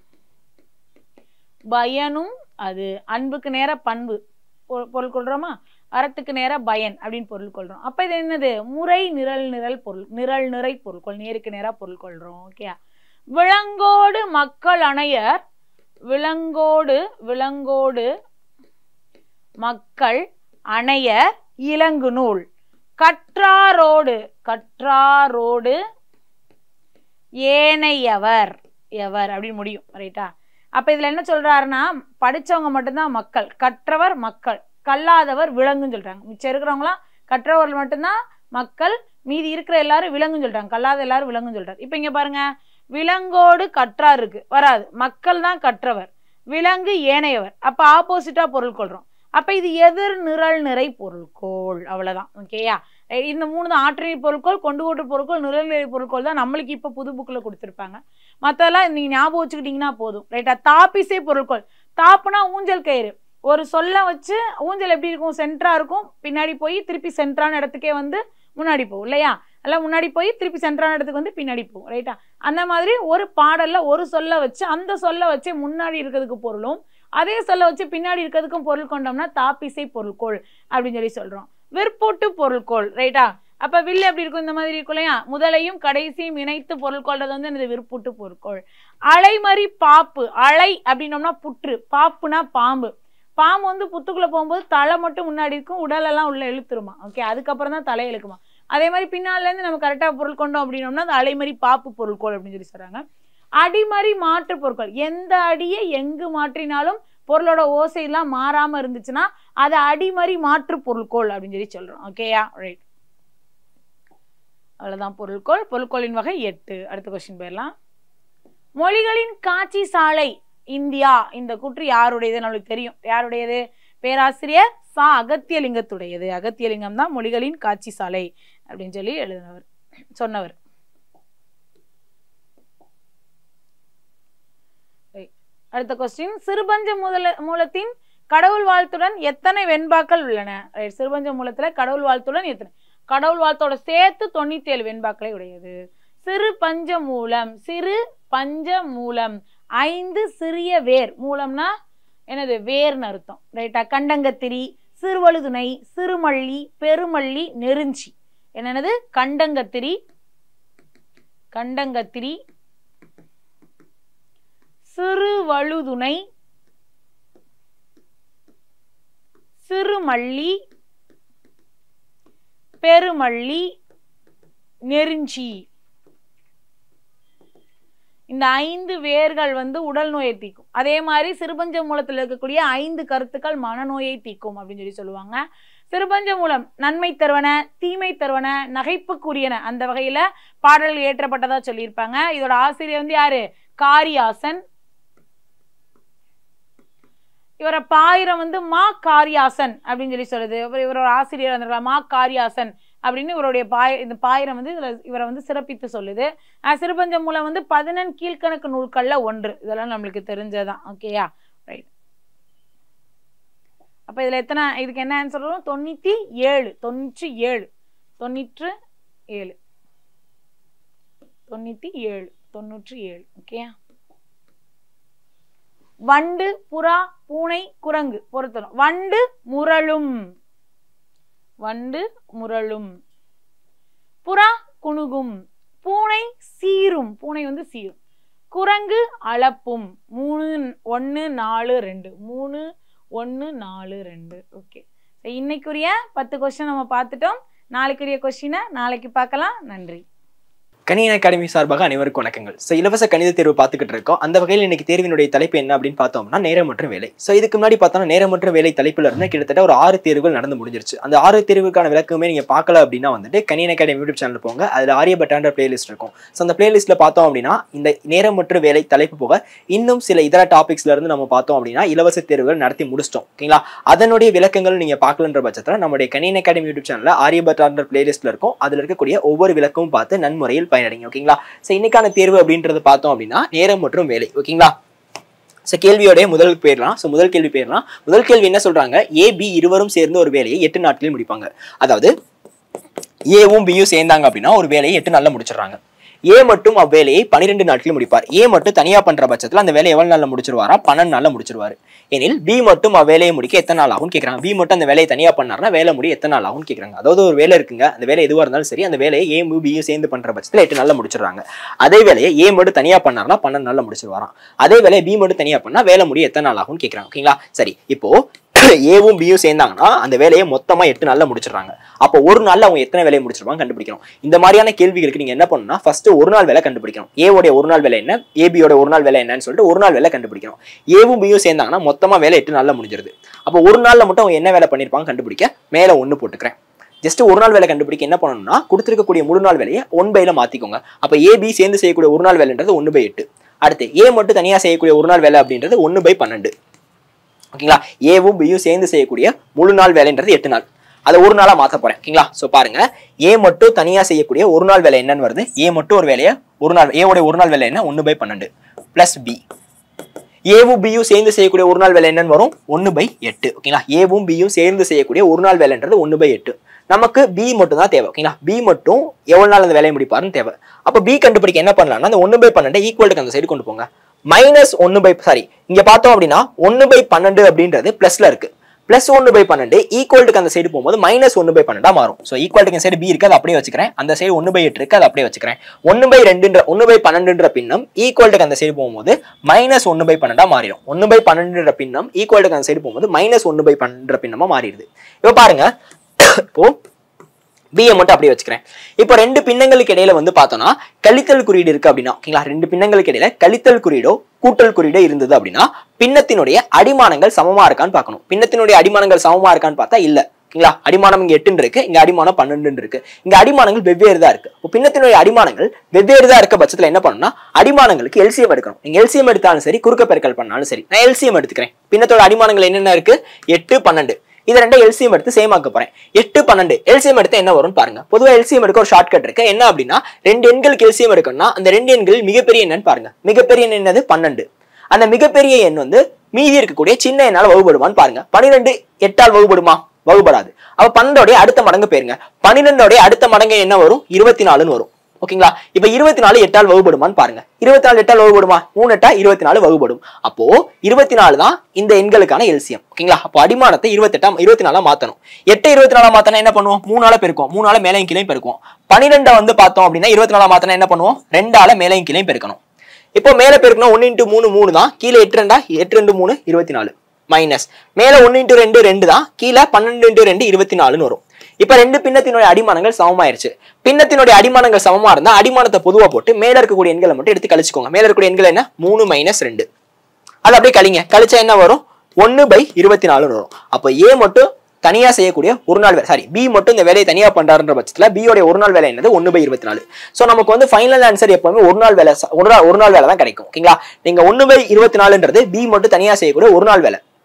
பயனும் அது அன்புக்கு நேர பண்பு பொ- பொருள் கொள்றோமா அறத்துக்கு நேர பயன் அப்படின்னு பொருள் கொள்றோம் அப்ப இது என்னது முறை நிரல் நிரல் பொருள் நிரல் நிறை பொருட்கொள் நேருக்கு நேரா பொருள் கொள்றோம் ஓகே விலங்கோடு மக்கள் அணையர் விலங்கோடு விலங்கோடு மக்கள் அணையர் இலங்கு நூல் கற்றாரோடு கற்றாரோடு ஏனையவர் எவர் அப்படின்னு முடியும் ரைட்டா அப்ப இதுல என்ன சொல்றாருன்னா படிச்சவங்க மட்டும்தான் மக்கள் கற்றவர் மக்கள் கல்லாதவர் விலங்குன்னு சொல்றாங்க மிச்சம் இருக்கிறவங்களாம் கற்றவர்கள் மட்டும்தான் மக்கள் மீதி இருக்கிற எல்லாரும் விலங்குன்னு சொல்றாங்க கல்லாத எல்லாரும் விலங்குன்னு சொல்றாரு இப்ப இங்க பாருங்க விலங்கோடு கற்றார் இருக்கு வராது மக்கள் தான் கற்றவர் விலங்கு ஏனையவர் அப்ப ஆப்போசிட்டா பொருள் கொள்றோம் அப்ப இது எதிர் நிரல் நிறை பொருள்கோள் அவ்வளவுதான் ஓகேயா இந்த மூணு தான் ஆற்றலை பொருட்கள் கொண்டு கூட்டு பொருட்கள் நிரல்நிலை பொருட்கள் தான் நம்மளுக்கு இப்போ புது புக்கில் கொடுத்துருப்பாங்க மற்றதெல்லாம் நீங்கள் ஞாபகம் வச்சுக்கிட்டிங்கன்னா போதும் ரைட்டா தாப்பிசை பொருட்கள் தாப்புனா ஊஞ்சல் கயிறு ஒரு சொல்ல வச்சு ஊஞ்சல் எப்படி இருக்கும் சென்டரா இருக்கும் பின்னாடி போய் திருப்பி சென்டரான இடத்துக்கே வந்து முன்னாடி போகும் இல்லையா எல்லாம் முன்னாடி போய் திருப்பி சென்டரான இடத்துக்கு வந்து பின்னாடி போகும் ரைட்டா அந்த மாதிரி ஒரு பாடல்ல ஒரு சொல்ல வச்சு அந்த சொல்ல வச்சு முன்னாடி இருக்கிறதுக்கு பொருளும் அதே சொல்ல வச்சு பின்னாடி இருக்கிறதுக்கும் பொருள் கொண்டோம்னா தாப்பிசை பொருட்கோள் அப்படின்னு சொல்லி சொல்றோம் விற்பூட்டு பொருட்கோள் ரைட்டா அப்ப வில் எப்படி இருக்கும் இந்த மாதிரி இருக்கும் இல்லையா முதலையும் கடைசியும் இணைத்து பொருள் கொள்றது வந்து இந்த விற்பூட்டு பொருட்கோள் அலைமறி பாப்பு அலை அப்படின்னோம்னா புற்று பாப்புனா பாம்பு பாம்பு வந்து புத்துக்குள்ள போகும்போது தலை மட்டும் முன்னாடி இருக்கும் உடல் எல்லாம் உள்ள இழுத்துருமா ஓகே அதுக்கப்புறம் தான் தலை இழுக்குமா அதே மாதிரி பின்னால இருந்து நம்ம கரெக்டா பொருள் கொண்டோம் அப்படின்னோம்னா அது அலைமறி பாப்பு பொருட்கோள் அப்படின்னு சொல்லி சொல்றாங்க அடிமறி மாற்று பொருட்கள் எந்த அடியை எங்கு மாற்றினாலும் பொருளோட ஓசையெல்லாம் மாறாம இருந்துச்சுன்னா அது அடிமறி மாற்று பொருட்கோள் அப்படின்னு சொல்லி சொல்றோம் ஓகேயா ரைட் அவ்வளவுதான் பொருட்கோள் பொருட்கோளின் வகை எட்டு அடுத்த கொஸ்டின் போயிடலாம் மொழிகளின் காட்சி சாலை இந்தியா இந்த கூற்று யாருடையது நம்மளுக்கு தெரியும் யாருடையது பேராசிரியர் சா அகத்தியலிங்கத்துடையது அகத்தியலிங்கம் தான் மொழிகளின் காட்சி சாலை அப்படின்னு சொல்லி எழுதினவர் சொன்னவர் Right. அடுத்த கொஸ்டின் சிறுபஞ்ச மூல மூலத்தின் கடவுள் வாழ்த்துடன் எத்தனை வெண்பாக்கள் உள்ளன Right. சிறுபஞ்ச மூலத்துல கடவுள் வாழ்த்துடன் எத்தனை கடவுள் வாழ்த்தோட சேர்த்து தொண்ணூத்தி ஏழு வெண்பாக்களை உடையது சிறு பஞ்ச மூலம் சிறு பஞ்ச மூலம் ஐந்து சிறிய வேர் மூலம்னா என்னது வேர்னு அர்த்தம் ரைட்டா கண்டங்கத்திரி சிறுவழுதுணை சிறுமல்லி பெருமல்லி நெருஞ்சி என்னது கண்டங்கத்திரி கண்டங்கத்திரி சிறுவழுதுணை சிறுமல்லி பெருமல்லி நெருஞ்சி இந்த ஐந்து வேர்கள் வந்து உடல் நோயை தீக்கும் அதே மாதிரி சிறுபஞ்ச மூலத்தில் இருக்கக்கூடிய ஐந்து கருத்துக்கள் மனநோயை தீக்கும் அப்படின்னு சொல்லி சொல்லுவாங்க சிறுபஞ்ச மூலம் நன்மை தருவன தீமை தருவன நகைப்புக்குரியன அந்த வகையில பாடல்கள் ஏற்றப்பட்டதா சொல்லியிருப்பாங்க இதோட ஆசிரியர் வந்து யாரு காரியாசன் இவரை பாயிரம் வந்து மா காரியாசன் அப்படின்னு சொல்லி சொல்லுது இவர் இவரோட ஆசிரியர் வந்திருக்கலாம் மா காரியாசன் அப்படின்னு இவருடைய பாய் இந்த பாயிரம் வந்து இதுல இவரை வந்து சிறப்பித்து சொல்லுது அஹ் சிறுபஞ்ச மூலம் வந்து பதினெண் கீழ்கணக்கு நூல்கள்ல ஒன்று இதெல்லாம் நம்மளுக்கு தெரிஞ்சதுதான் ஓகேயா ரைட் அப்ப இதுல எத்தனை இதுக்கு என்ன ஆன்சர் வரும் தொண்ணூத்தி ஏழு தொண்ணூற்றி ஏழு தொண்ணூற்று ஏழு தொண்ணூத்தி ஏழு தொண்ணூற்றி ஏழு ஓகேயா வண்டு புறா பூனை குரங்கு பொருத்தணும் வண்டு முரளும் வண்டு முரளும் புறா குணுகும் பூனை சீரும் பூனை வந்து சீரும் குரங்கு அளப்பும் மூணு ஒன்று நாலு ரெண்டு மூணு ஒன்று நாலு ரெண்டு ஓகே இன்னைக்குரிய பத்து கொஸ்டின் நம்ம பார்த்துட்டோம் நாளைக்குரிய கொஸ்டினை நாளைக்கு பார்க்கலாம் நன்றி கணியன் அகாடமி சார்பாக அனைவருக்கும் வணக்கங்கள் ஸோ இலவச கணித தேர்வு பார்த்துக்கிட்டு இருக்கோம் அந்த வகையில் இன்னைக்கு தேர்வினுடைய தலைப்பு என்ன அப்படின்னு பார்த்தோம்னா நேரம் மற்றும் வேலை ஸோ இதுக்கு முன்னாடி பார்த்தோம்னா நேரம் மற்றும் வேலை தலைப்புல இருந்து கிட்டத்தட்ட ஒரு ஆறு தேர்வுகள் நடந்து முடிஞ்சிருச்சு அந்த ஆறு தேர்வுக்கான விளக்கமே நீங்க பார்க்கல அப்படின்னா வந்துட்டு கணியன் அகாடமி யூடியூப் சேனல் போங்க அதில் ஆரியபட்டான்ற பிளேலிஸ்ட் இருக்கும் ஸோ அந்த பிளேலிஸ்ட்ல பார்த்தோம் அப்படின்னா இந்த நேரம் மற்றும் வேலை தலைப்பு போக இன்னும் சில இதர டாபிக்ஸ்ல இருந்து நம்ம பார்த்தோம் அப்படின்னா இலவச தேர்வுகள் நடத்தி முடிச்சிட்டோம் ஓகேங்களா அதனுடைய விளக்கங்கள் நீங்க பார்க்கலன்ற பட்சத்தில் நம்முடைய கணியன் அகாடமி யூடியூப் சேனல்ல ஆரியபட்டான்ற பிளேலிஸ்ட்ல இருக்கும் அதில் இருக்கக்கூடிய ஒவ்வொரு விளக்கமும் பார்த்து நன்முறையில் பயனடைங்க ஓகேங்களா ஸோ இன்னைக்கான தேர்வு அப்படின்றது பார்த்தோம் அப்படின்னா நேரம் மற்றும் வேலை ஓகேங்களா ஸோ கேள்வியோடைய முதல் பேர்லாம் ஸோ முதல் கேள்வி பேர்லாம் முதல் கேள்வி என்ன சொல்றாங்க ஏ பி இருவரும் சேர்ந்து ஒரு வேலையை எட்டு நாட்களில் முடிப்பாங்க அதாவது ஏவும் பியும் சேர்ந்தாங்க அப்படின்னா ஒரு வேலையை எட்டு நாள்ல முடிச்சிடுறாங்க ஏ மட்டும் அவ்வேலையை பன்னிரெண்டு நாட்களில் முடிப்பார் ஏ மட்டும் தனியா பண்ற பட்சத்தில் அந்த வேலையை எவ்வளவு நாள்ல முடிச்சிருவாரா பன்னெண்டு நாள்ல முடிச்சிருவாரு எனில் பி மட்டும் அவ்வேலையை முடிக்க எத்தனை நாள் ஆகும்னு கேட்கறாங்க பி மட்டும் அந்த வேலையை தனியா பண்ணாருன்னா வேலை முடிய எத்தனை நாள் ஆகும்னு கேட்கறாங்க அதாவது ஒரு வேலை இருக்குங்க அந்த வேலை எதுவாக இருந்தாலும் சரி அந்த வேலையை ஏ பியும் சேர்ந்து பண்ற பட்சத்தில் எட்டு நாள்ல முடிச்சிடுறாங்க அதே வேலையை ஏ மட்டும் தனியா பண்ணாருன்னா பன்னெண்டு நாள்ல முடிச்சிருவாராம் அதே வேலையை பி மட்டும் தனியா பண்ணா வேலை முடிய எத்தனை நாள் ஆகும்னு கேட்கறாங்க ஓகேங்களா சரி இப்போ ஏவும் பியும் சேர்ந்தாங்கன்னா அந்த வேலையை மொத்தமா எட்டு நாள்ல முடிச்சிடுறாங்க அப்போ ஒரு நாள்ல அவங்க எத்தனை வேலையை முடிச்சிருப்பாங்க கண்டுபிடிக்கணும் இந்த மாதிரியான கேள்விகளுக்கு நீங்க என்ன பண்ணணும்னா ஃபர்ஸ்ட் ஒரு நாள் வேலை கண்டுபிடிக்கணும் ஏவோடைய ஒரு நாள் வேலை என்ன ஏபியோட ஒரு நாள் வேலை என்னன்னு சொல்லிட்டு ஒரு நாள் வேலை கண்டுபிடிக்கணும் ஏவும் பியும் சேர்ந்தாங்கன்னா மொத்தமா வேலை எட்டு நாள்ல முடிஞ்சிருது அப்போ ஒரு நாள்ல மட்டும் அவங்க என்ன வேலை பண்ணிருப்பாங்க கண்டுபிடிக்க மேல ஒண்ணு போட்டுக்கிறேன் ஜஸ்ட் ஒரு நாள் வேலை கண்டுபிடிக்க என்ன பண்ணணும்னா கொடுத்துருக்கக்கூடிய முழு நாள் வேலையை ஒன் பைல மாத்திக்கோங்க அப்போ ஏபி சேர்ந்து செய்யக்கூடிய ஒரு நாள் வேலைன்றது ஒன்று பை எட்டு அடுத்து ஏ மட்டும் தனியா செய்யக்கூடிய ஒரு நாள் வேலை அப்படின்றது ஒன்று பை பன்னெண்டு ஓகேங்களா ஏவும் பியும் சேர்ந்து செய்யக்கூடிய முழு நாள் வேலைன்றது எட்டு நாள் அதை ஒரு நாளா மாத்த போறேன் ஓகேங்களா சோ பாருங்க ஏ மட்டும் தனியா செய்யக்கூடிய ஒரு நாள் வேலை என்னன்னு வருது ஏ மட்டும் ஒரு வேலையை ஒரு நாள் ஏவோட ஒரு நாள் வேலை என்ன ஒன்று பை பன்னெண்டு பிளஸ் பி ஏவும் பியும் சேர்ந்து செய்யக்கூடிய ஒரு நாள் வேலை என்னன்னு வரும் ஒன்று பை எட்டு ஓகேங்களா ஏவும் பியும் சேர்ந்து செய்யக்கூடிய ஒரு நாள் வேலைன்றது ஒன்று பை எட்டு நமக்கு பி மட்டும் தான் தேவை ஓகேங்களா பி மட்டும் எவ்வளவு நாள் அந்த வேலையை முடிப்பாருன்னு தேவை அப்போ பி கண்டுபிடிக்க என்ன பண்ணலாம்னா அந்த ஒன்று பை பன்னெண்டு ஈக்குவலுக்கு அந்த சைடு கொண்டு போங்க மைனஸ் ஒன்று பை சாரி இங்க பார்த்தோம் அப்படின்னா ஒன்று பை பன்னெண்டு அப்படின்றது பிளஸ்ல இருக்கு பிளஸ் ஒன்று பை பன்னெண்டு ஈக்குவல்ட்டுக்கு அந்த சைடு போகும்போது மைனஸ் ஒன்று பை பன்னெண்டா மாறும் ஸோ ஈக்குவல்ட்டுக்கு சைடு பி இருக்கு அதை அப்படியே வச்சுக்கிறேன் அந்த சைடு ஒன்று பை எட்டு இருக்கு அதை அப்படியே வச்சுக்கிறேன் ஒன்று பை ரெண்டுன்ற ஒன்று பை பன்னெண்டுன்ற பின்னம் ஈக்குவல்ட்டுக்கு அந்த சைடு போகும்போது மைனஸ் ஒன்று பை பன்னெண்டா மாறிடும் ஒன்று பை பன்னெண்டுன்ற பின்னம் ஈக்குவல்ட்டுக்கு அந்த சைடு போகும்போது மைனஸ் ஒன்று பை பன்னெண்டுன்ற பின்னமா மாறிடுது இப்போ பாருங்க இப்போ பிஏ மட்டும் அப்படியே வச்சுக்கிறேன் இப்போ ரெண்டு பின்னங்களுக்கு இடையில வந்து பார்த்தோம்னா கழித்தல் குறியீடு இருக்கு அப்படின்னா ஓகேங்களா ரெண்டு பின்னங்களுக்கு இடையில கழித்தல் குறியீடோ கூட்டல் குறியீடோ இருந்தது அப்படின்னா பின்னத்தினுடைய அடிமானங்கள் சமமா இருக்கான்னு பார்க்கணும் பின்னத்தினுடைய அடிமானங்கள் சமமா இருக்கான்னு பார்த்தா இல்ல ஓகேங்களா அடிமானம் இங்க எட்டுன்னு இருக்கு இங்க அடிமானம் பன்னெண்டு இருக்கு இங்க அடிமானங்கள் வெவ்வேறு தான் இருக்கு இப்போ பின்னத்தினுடைய அடிமானங்கள் வெவ்வேறு தான் இருக்க பட்சத்துல என்ன பண்ணணும்னா அடிமானங்களுக்கு எல்சிஎம் எடுக்கணும் நீங்க எல்சிஎம் எடுத்தாலும் சரி குறுக்க பெருக்கல் பண்ணாலும் சரி நான் எல்சிஎம் எடுத்துக்கிறேன் பின்னத்தோட அடிமானங்கள் என்னென்ன இருக்கு எட்டு பன்னெண்டு இது ரெண்டும் எல்சிஎம் எடுத்து சேம் ஆக்க போறேன் எட்டு பன்னெண்டு எல்சிஎம் எடுத்து என்ன வரும்னு பாருங்க பொதுவாக எல்சிஎம் எடுக்க ஒரு ஷார்ட்கட் இருக்கு என்ன அப்படின்னா ரெண்டு எண்களுக்கு எல்சிஎம் எடுக்கணும்னா அந்த ரெண்டு எண்கள் மிகப்பெரிய எண்ணன்னு பாருங்க மிகப்பெரிய எண் என்னது பன்னெண்டு அந்த மிகப்பெரிய எண் வந்து மீதி இருக்கக்கூடிய சின்ன எண்ணால் வகுபடுமான்னு பாருங்க பன்னிரெண்டு எட்டால் வகுபடுமா வகுபடாது அப்ப பன்னெண்டோடைய அடுத்த மடங்கு பேருங்க பன்னிரெண்டோடைய அடுத்த மடங்கு என்ன வரும் இருபத்தி நாலுன்னு வரும் ஓகேங்களா இப்ப இருபத்தி நாலு எட்டால் வகுபடுமான்னு பாருங்க இருபத்தி நாலு எட்டால் வகுபடுமா மூணு எட்டா இருபத்தி நாலு வகுபடும் அப்போ இருபத்தி நாலு தான் இந்த எண்களுக்கான எல்சியம் ஓகேங்களா அப்போ அடிமானத்தை இருபத்தெட்டா இருபத்தி நாலா மாத்தணும் எட்டு இருபத்தி நாலா மாத்தனா என்ன பண்ணுவோம் மூணால பெருக்கும் மூணால மேலையும் கீழையும் பெருக்கும் பன்னிரெண்டை வந்து பார்த்தோம் அப்படின்னா இருபத்தி நாலா மாத்தனா என்ன பண்ணுவோம் ரெண்டால மேலையும் கீழையும் பெருக்கணும் இப்போ மேல பெருக்கணும் ஒன்னு இன்ட்டு மூணு மூணு தான் கீழே எட்டு ரெண்டா எட்டு ரெண்டு மூணு இருபத்தி நாலு மைனஸ் மேல ஒன்னு இன்ட்டு ரெண்டு ரெண்டு தான் கீழே பன்னெண்டு இன்ட்டு ரெண்டு இருபத்தி நாலுன்னு வரும் இப்ப ரெண்டு பின்னத்தினுடைய அடிமானங்கள் சமமாயிருச்சு பின்னத்தினுடைய அடிமானங்கள் சமமா இருந்தா அடிமானத்தை பொதுவா போட்டு மேல இருக்கக்கூடிய எண்களை மட்டும் எடுத்து கழிச்சுக்கோங்க மேல இருக்கக்கூடிய எண்கள் என்ன மூணு மைனஸ் ரெண்டு அது அப்படியே கழிங்க கழிச்சா என்ன வரும் ஒன்னு பை இருபத்தி நாலுன்னு வரும் அப்போ ஏ மட்டும் தனியா செய்யக்கூடிய ஒரு நாள் வேலை சாரி பி மட்டும் இந்த வேலையை தனியா பண்றாருன்ற பட்சத்துல B யோட ஒரு நாள் வேலை என்னது ஒன்னு பை இருபத்தி நாலு ஸோ நமக்கு வந்து ஃபைனல் ஆன்சர் எப்பவுமே ஒரு நாள் வேலை ச- ஒரு நாள் ஒரு நாள் வேலை தான் கிடைக்கும் ஓகேங்களா நீங்க ஒன்னு பை இருபத்தி நாலுன்றது பி மட்டும் தனியா செய்யக்கூடிய ஒரு நாள் வேலை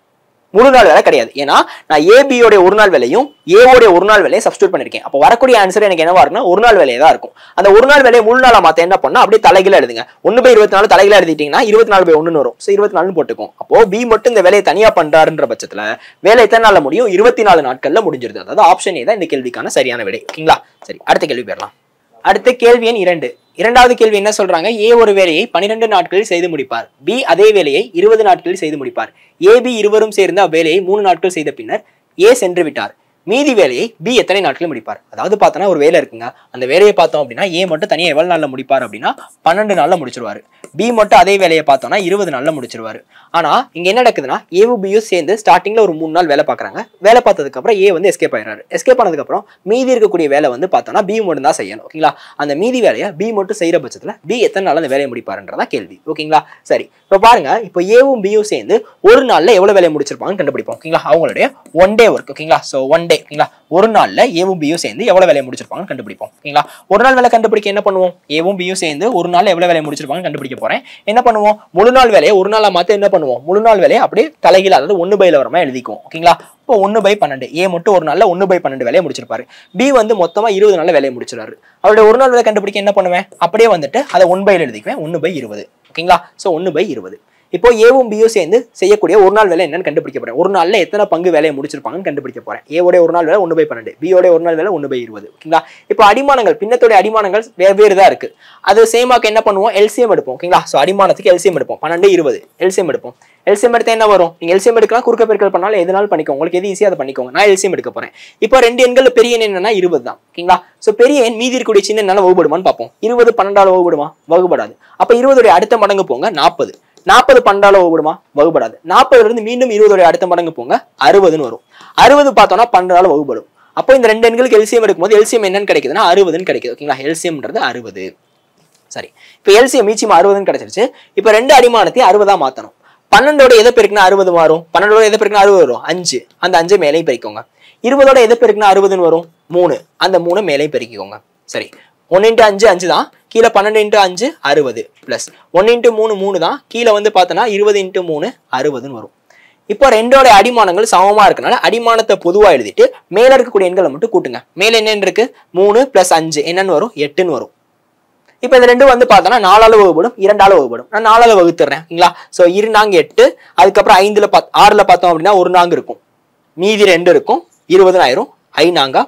முழு நாள் வேலை கிடையாது ஏன்னா நான் ஏபியோட ஒரு நாள் வேலையும் ஏவோடைய ஒரு நாள் வேலையை சப்ஸ்டியூட் பண்ணிருக்கேன் அப்போ வரக்கூடிய ஆன்சர் எனக்கு என்னவா இருக்குன்னா ஒரு நாள் வேலையை தான் இருக்கும் அந்த ஒரு நாள் வேலையை முழு நாளா மாத்த என்ன பண்ணா அப்படியே தலைகீழ எழுதுங்க ஒன்னு பை இருபத்தி நாலு தலைகீழ எழுதிட்டீங்கன்னா இருபத்தி நாலு பை ஒன்னு வரும் ஸோ இருபத்தி நாலு போட்டுக்கும் அப்போ பி மட்டும் இந்த வேலையை தனியா பண்றாருன்ற பட்சத்துல வேலை எத்தனை நாள்ல முடியும் இருபத்தி நாலு நாட்கள்ல முடிஞ்சிருது அதாவது ஆப்ஷன் ஏ தான் இந்த கேள்விக்கான சரியான விடை ஓகேங்களா சரி அடுத்த கேள்வி பெறலாம் அடுத்த கேள்வி எண் இரண்டு இரண்டாவது கேள்வி என்ன சொல்றாங்க ஏ ஒரு வேலையை பன்னிரெண்டு நாட்களில் செய்து முடிப்பார் பி அதே வேலையை இருபது நாட்களில் செய்து முடிப்பார் ஏபி இருவரும் சேர்ந்து அவ்வேலையை மூணு நாட்கள் செய்த பின்னர் ஏ சென்று விட்டார் மீதி வேலையை பி எத்தனை நாட்களில் முடிப்பார் அதாவது பார்த்தோன்னா ஒரு வேலை இருக்குங்க அந்த வேலையை பார்த்தோம் அப்படின்னா ஏ மட்டும் தனியாக எவ்வளவு நாள்ல முடிப்பார் அப்படின்னா பன்னெண்டு நாள்ல முடிச்சிருவாரு பி மட்டும் அதே வேலையை பார்த்தோம்னா இருபது நாள்ல முடிச்சிருவாரு ஆனா இங்க என்ன நடக்குதுன்னா ஏவும் பியும் சேர்ந்து ஸ்டார்டிங்ல ஒரு மூணு நாள் வேலை பார்க்கறாங்க வேலை பார்த்ததுக்கு அப்புறம் ஏ வந்து எஸ்கேப் ஆயிடுறாரு எஸ்கேப் ஆனதுக்கு அப்புறம் மீதி இருக்கக்கூடிய வேலை வந்து பார்த்தோம்னா பி மட்டும் தான் செய்யணும் ஓகேங்களா அந்த மீதி வேலையை பி மட்டும் செய்யற பட்சத்துல பி எத்தனை நாள் அந்த வேலையை முடிப்பாருன்றதா கேள்வி ஓகேங்களா சரி இப்போ பாருங்க இப்போ ஏவும் பியும் சேர்ந்து ஒரு நாள்ல எவ்வளவு வேலையை முடிச்சிருப்பாங்கன்னு கண்டுபிடிப்போம் ஓகேங்களா அவங்களுடைய ஒன் டே ஒர்க் ஓகேங்களா ஸோ ஒன் டே ஓகேங்களா ஒரு நாள்ல ஏவும் பியும் சேர்ந்து எவ்வளவு வேலையை முடிச்சிருப்பாங்கன்னு கண்டுபிடிப்போம் ஓகேங்களா ஒரு நாள் வேலை கண்டுபிடிக்க என்ன பண்ணுவோம் ஏவும் பியும் சேர்ந்து ஒரு நாள்ல எவ்வளவு வேலையை முடிச்சிருப்பாங்கன்னு கண்டுபிடிக்க போறேன் என்ன பண்ணுவோம் முழு நாள் வேலையை ஒரு நாளா மாத்த என்ன பண்ணுவோம் முழு நாள் வேலையை அப்படியே தலைகீழ அதாவது ஒன்னு பைல வரமா எழுதிக்குவோம் ஓகேங்களா இப்போ ஒன்று பை பன்னெண்டு ஏ மட்டும் ஒரு நாள்ல ஒன்று பை பன்னெண்டு வேலையை முடிச்சிருப்பாரு பி வந்து மொத்தமா இருபது நாள்ல வேலையை முடிச்சிருவாரு அவருடைய ஒரு நாள் வேலை கண்டுபிடிக்க என்ன பண்ணுவேன் அப்படியே வந்துட்டு அதை ஒன் பைல எழுதிக்குவேன் ஒன்று பை இருபது ஓகேங்களா ஸோ ஒன்று பை இருபது இப்போ ஏவும் பியும் சேர்ந்து செய்யக்கூடிய ஒரு நாள் வேலை என்னன்னு கண்டுபிடிக்க போறேன் ஒரு நாள்ல எத்தனை பங்கு வேலையை முடிச்சிருப்பாங்கன்னு கண்டுபிடிக்க போறேன் ஏவோட ஒரு நாள் வேலை ஒன்று பை பன்னெண்டு பியோட ஒரு நாள் வேலை ஒன்று பை இருபது ஓகேங்களா இப்போ அடிமானங்கள் பின்னத்தோட அடிமானங்கள் வெவ்வேறு தான் இருக்கு அது சேமாக்கு என்ன பண்ணுவோம் எல்சிஎம் எடுப்போம் ஓகேங்களா ஸோ அடிமானத்துக்கு எல்சிஎம் எடுப்போம் பன்னெண்டு இருபது எல்சிஎம் எடுப்போம் எல்சிஎம் எடுத்தா என்ன வரும் நீங்க எல்சிஎம் எடுக்கலாம் குறுக்க பெருக்கல் பண்ணாலும் எதுனாலும் பண்ணிக்கோங்க உங்களுக்கு எது ஈஸியாக அதை பண்ணிக்கோங்க நான் எல்சிஎம் எடுக்க போறேன் இப்போ ரெண்டு எண்கள் பெரிய எண் என்னன்னா இருபது தான் ஓகேங்களா ஸோ பெரிய எண் மீதி இருக்கக்கூடிய சின்ன எண்ணால வகுபடுமான்னு பார்ப்போம் இருபது பன்னெண்டால வகுபடுமா வகுபடாது அப்போ இருபதுடைய அடுத்த மடங்கு போங்க நாற்பது நாற்பது பன்னெண்டால வகுபடுமா வகுபடாது நாற்பதுல இருந்து மீண்டும் இருபதுடைய அடுத்த மடங்கு போங்க அறுபதுன்னு வரும் அறுபது பார்த்தோம்னா பன்னெண்டால வகுபடும் அப்போ இந்த ரெண்டு எண்களுக்கு எல்சிஎம் எடுக்கும்போது எல்சிஎம் என்னன்னு கிடைக்குதுன்னா அறுபதுன்னு கிடைக்குது ஓகேங்களா எல்சிஎம்ன்றது அறுபது சரி இப்போ எல்சிஎம் மீச்சியம் அறுபதுன்னு கிடைச்சிருச்சு இப்போ ரெண்டு அடிமானத்தையும் அறுபதா மாத்தணும் பன்னெண்டோட எதை பெருக்குனா அறுபது மாறும் பன்னெண்டோட எதை பெருக்குனா அறுபது வரும் அஞ்சு அந்த அஞ்சு மேலேயும் பெருக்கோங்க இருபதோட எதை பெருக்குனா அறுபதுன்னு வரும் மூணு அந்த மூணு மேலேயும் பெருக்கிக்கோங்க சரி ஒன்று இன்ட்டு அஞ்சு அஞ்சு தான் கீழே பன்னெண்டு இன்ட்டு அஞ்சு அறுபது ப்ளஸ் ஒன்று இன்ட்டு மூணு மூணு தான் கீழே வந்து பார்த்தோன்னா இருபது இன்ட்டு மூணு அறுபதுன்னு வரும் இப்போ ரெண்டோட அடிமானங்கள் சமமா இருக்கனால அடிமானத்தை பொதுவா எழுதிட்டு மேல இருக்கக்கூடிய எண்களை மட்டும் கூட்டுங்க மேல என்னன்னு இருக்கு மூணு பிளஸ் அஞ்சு என்னன்னு வரும் எட்டுன்னு வரும் இப்போ இந்த ரெண்டும் வந்து பார்த்தோன்னா நாலால வகுப்படும் இரண்டால வகுப்படும் நான் நாலால வகுத்துறேன் ஓகேங்களா ஸோ இரு நாங்க எட்டு அதுக்கப்புறம் ஐந்துல பத் ஆறுல பார்த்தோம் அப்படின்னா ஒரு நாங்க இருக்கும் மீதி ரெண்டு இருக்கும் இருபதுன்னு ஆயிரும் ஐ நாங்கா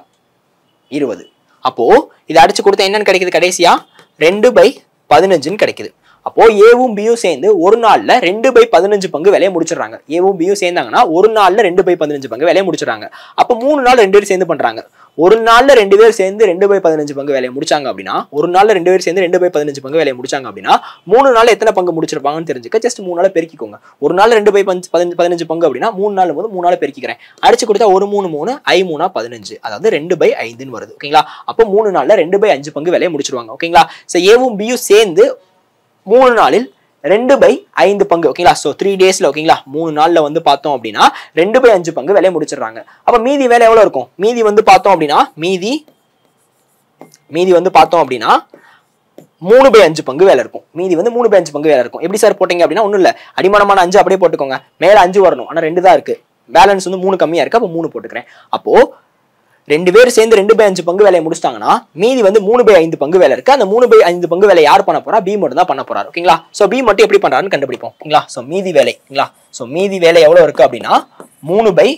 இருபது அப்போ இதை அடிச்சு கொடுத்தா என்னன்னு கிடைக்குது கடைசியா ரெண்டு பை பதினஞ்சுன்னு கிடைக்குது அப்போ ஏவும் பியும் சேர்ந்து ஒரு நாள்ல ரெண்டு பை பதினஞ்சு பங்கு வேலையை முடிச்சிடுறாங்க ஏவும் பியும் சேர்ந்தாங்கன்னா ஒரு நாள்ல ரெண்டு பை பதினஞ்சு பங்கு வேலையை முடிச்சிடுறாங்க அப்போ மூணு நாள் ரெண்டு பேர் சேர்ந்து பண்றாங்க ஒரு நாள்ல ரெண்டு பேர் சேர்ந்து ரெண்டு பை பதினஞ்சு பங்கு வேலையை முடிச்சாங்க அப்படின்னா ஒரு நாள்ல ரெண்டு பேர் சேர்ந்து ரெண்டு பை பதினஞ்சு பங்கு வேலையை முடிச்சாங்க அப்படின்னா மூணு நாள் எத்தனை பங்கு முடிச்சிருப்பாங்கன்னு தெரிஞ்சுக்க ஜஸ்ட் மூணு நாள் பெருக்கிக்கோங்க ஒரு நாள் ரெண்டு பை பஞ்சு பதினஞ்சு பதினஞ்சு பங்கு அப்படின்னா மூணு நாள் போது மூணு நாள் பெருக்கிக்கிறேன் அடிச்சு கொடுத்தா ஒரு மூணு மூணு ஐ மூணா பதினஞ்சு அதாவது ரெண்டு பை ஐந்துன்னு வருது ஓகேங்களா அப்போ மூணு நாள்ல ரெண்டு பை அஞ்சு பங்கு வேலையை முடிச்சிருவாங்க ஓகேங்களா ஸோ ஏவும் பியும் சேர்ந்து மூணு நாளில் ரெண்டு பை ஐந்து பங்கு ஓகேங்களா ஸோ த்ரீ டேஸ்ல ஓகேங்களா மூணு நாள்ல வந்து பார்த்தோம் அப்படின்னா ரெண்டு பை அஞ்சு பங்கு வேலையை முடிச்சிடுறாங்க அப்ப மீதி வேலை எவ்வளவு இருக்கும் மீதி வந்து பார்த்தோம் அப்படின்னா மீதி மீதி வந்து பார்த்தோம் அப்படின்னா மூணு பை அஞ்சு பங்கு வேலை இருக்கும் மீதி வந்து மூணு பை அஞ்சு பங்கு வேலை இருக்கும் எப்படி சார் போட்டீங்க அப்படின்னா ஒன்றும் இல்லை அடிமானமான அஞ்சு அப்படியே போட்டுக்கோங்க மேலே அஞ்சு வரணும் ஆனால் ரெண்டு தான் இருக்கு பேலன்ஸ் வந்து மூணு கம்மியா இருக்கு அப்போ மூணு போட்டுக்கிறேன் அப்போ ரெண்டு பேர் சேர்ந்து ரெண்டு பை அஞ்சு பங்கு வேலையை முடிச்சிட்டாங்கன்னா மீதி வந்து மூணு பை ஐந்து பங்கு வேலை இருக்கு அந்த மூணு பை ஐந்து பங்கு வேலை யார் பண்ண போறா பி மட்டும் தான் பண்ண போறாரு ஓகேங்களா சோ பி மட்டும் எப்படி பண்றாருன்னு கண்டுபிடிப்போம் ஓகேங்களா சோ மீதி வேலை ஓகேங்களா சோ மீதி வேலை எவ்வளவு இருக்கு அப்படின்னா மூணு பை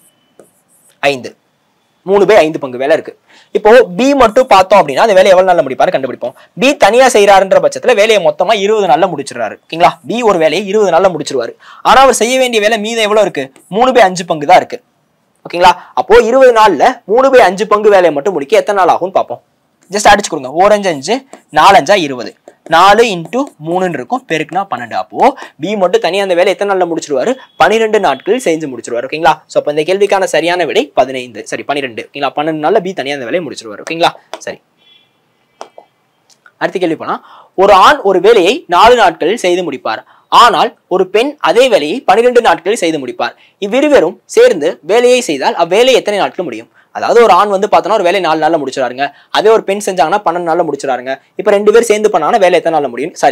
ஐந்து மூணு பை ஐந்து பங்கு வேலை இருக்கு இப்போ பி மட்டும் பார்த்தோம் அப்படின்னா அந்த வேலையை எவ்வளவு நாள்ல முடிப்பாரு கண்டுபிடிப்போம் பி தனியா செய்யறாருன்ற பட்சத்துல வேலையை மொத்தமா இருபது நாள்ல முடிச்சிடுறாரு ஓகேங்களா பி ஒரு வேலையை இருபது நாள்ல முடிச்சிருவாரு ஆனா அவர் செய்ய வேண்டிய வேலை மீதம் எவ்வளவு இருக்கு மூணு பை அஞ்சு பங்கு தான் இருக்கு ஓகேங்களா அப்போ இருபது நாள்ல மூணு பை அஞ்சு பங்கு வேலையை மட்டும் முடிக்க எத்தனை நாள் ஆகும்னு பார்ப்போம் ஜஸ்ட் அடிச்சு கொடுங்க ஓரஞ்சு அஞ்சு நாலஞ்சா இருபது நாலு இன்ட்டு மூணுன்னு இருக்கும் பெருக்குனா பன்னெண்டு அப்போ பி மட்டும் தனியா அந்த வேலை எத்தனை நாள்ல முடிச்சிருவாரு பன்னிரெண்டு நாட்கள் செஞ்சு முடிச்சிருவாரு ஓகேங்களா ஸோ அப்போ இந்த கேள்விக்கான சரியான விடை பதினைந்து சரி பன்னிரெண்டு ஓகேங்களா பன்னெண்டு நாள்ல பி தனியா அந்த வேலையை முடிச்சிருவாரு ஓகேங்களா சரி அடுத்த கேள்வி போனா ஒரு ஆண் ஒரு வேலையை நாலு நாட்களில் செய்து முடிப்பார் ஆனால் ஒரு பெண் அதே வேலையை பன்னிரெண்டு நாட்களில் செய்து முடிப்பார் இவ்விருவரும் சேர்ந்து வேலையை செய்தால் அவ்வேலை எத்தனை நாட்கள் முடியும் அதாவது ஒரு ஆண் வந்து பார்த்தோன்னா ஒரு வேலையை நாலு நாள்ல முடிச்சிடாருங்க அதே ஒரு பெண் செஞ்சாங்கன்னா பன்னெண்டு நாள்ல முடிச்சிடாருங்க இப்போ ரெண்டு பேர் சேர்ந்து பண்ணாங்கன்னா வேலை எத்தனை நாள்ல முடியும் சாரி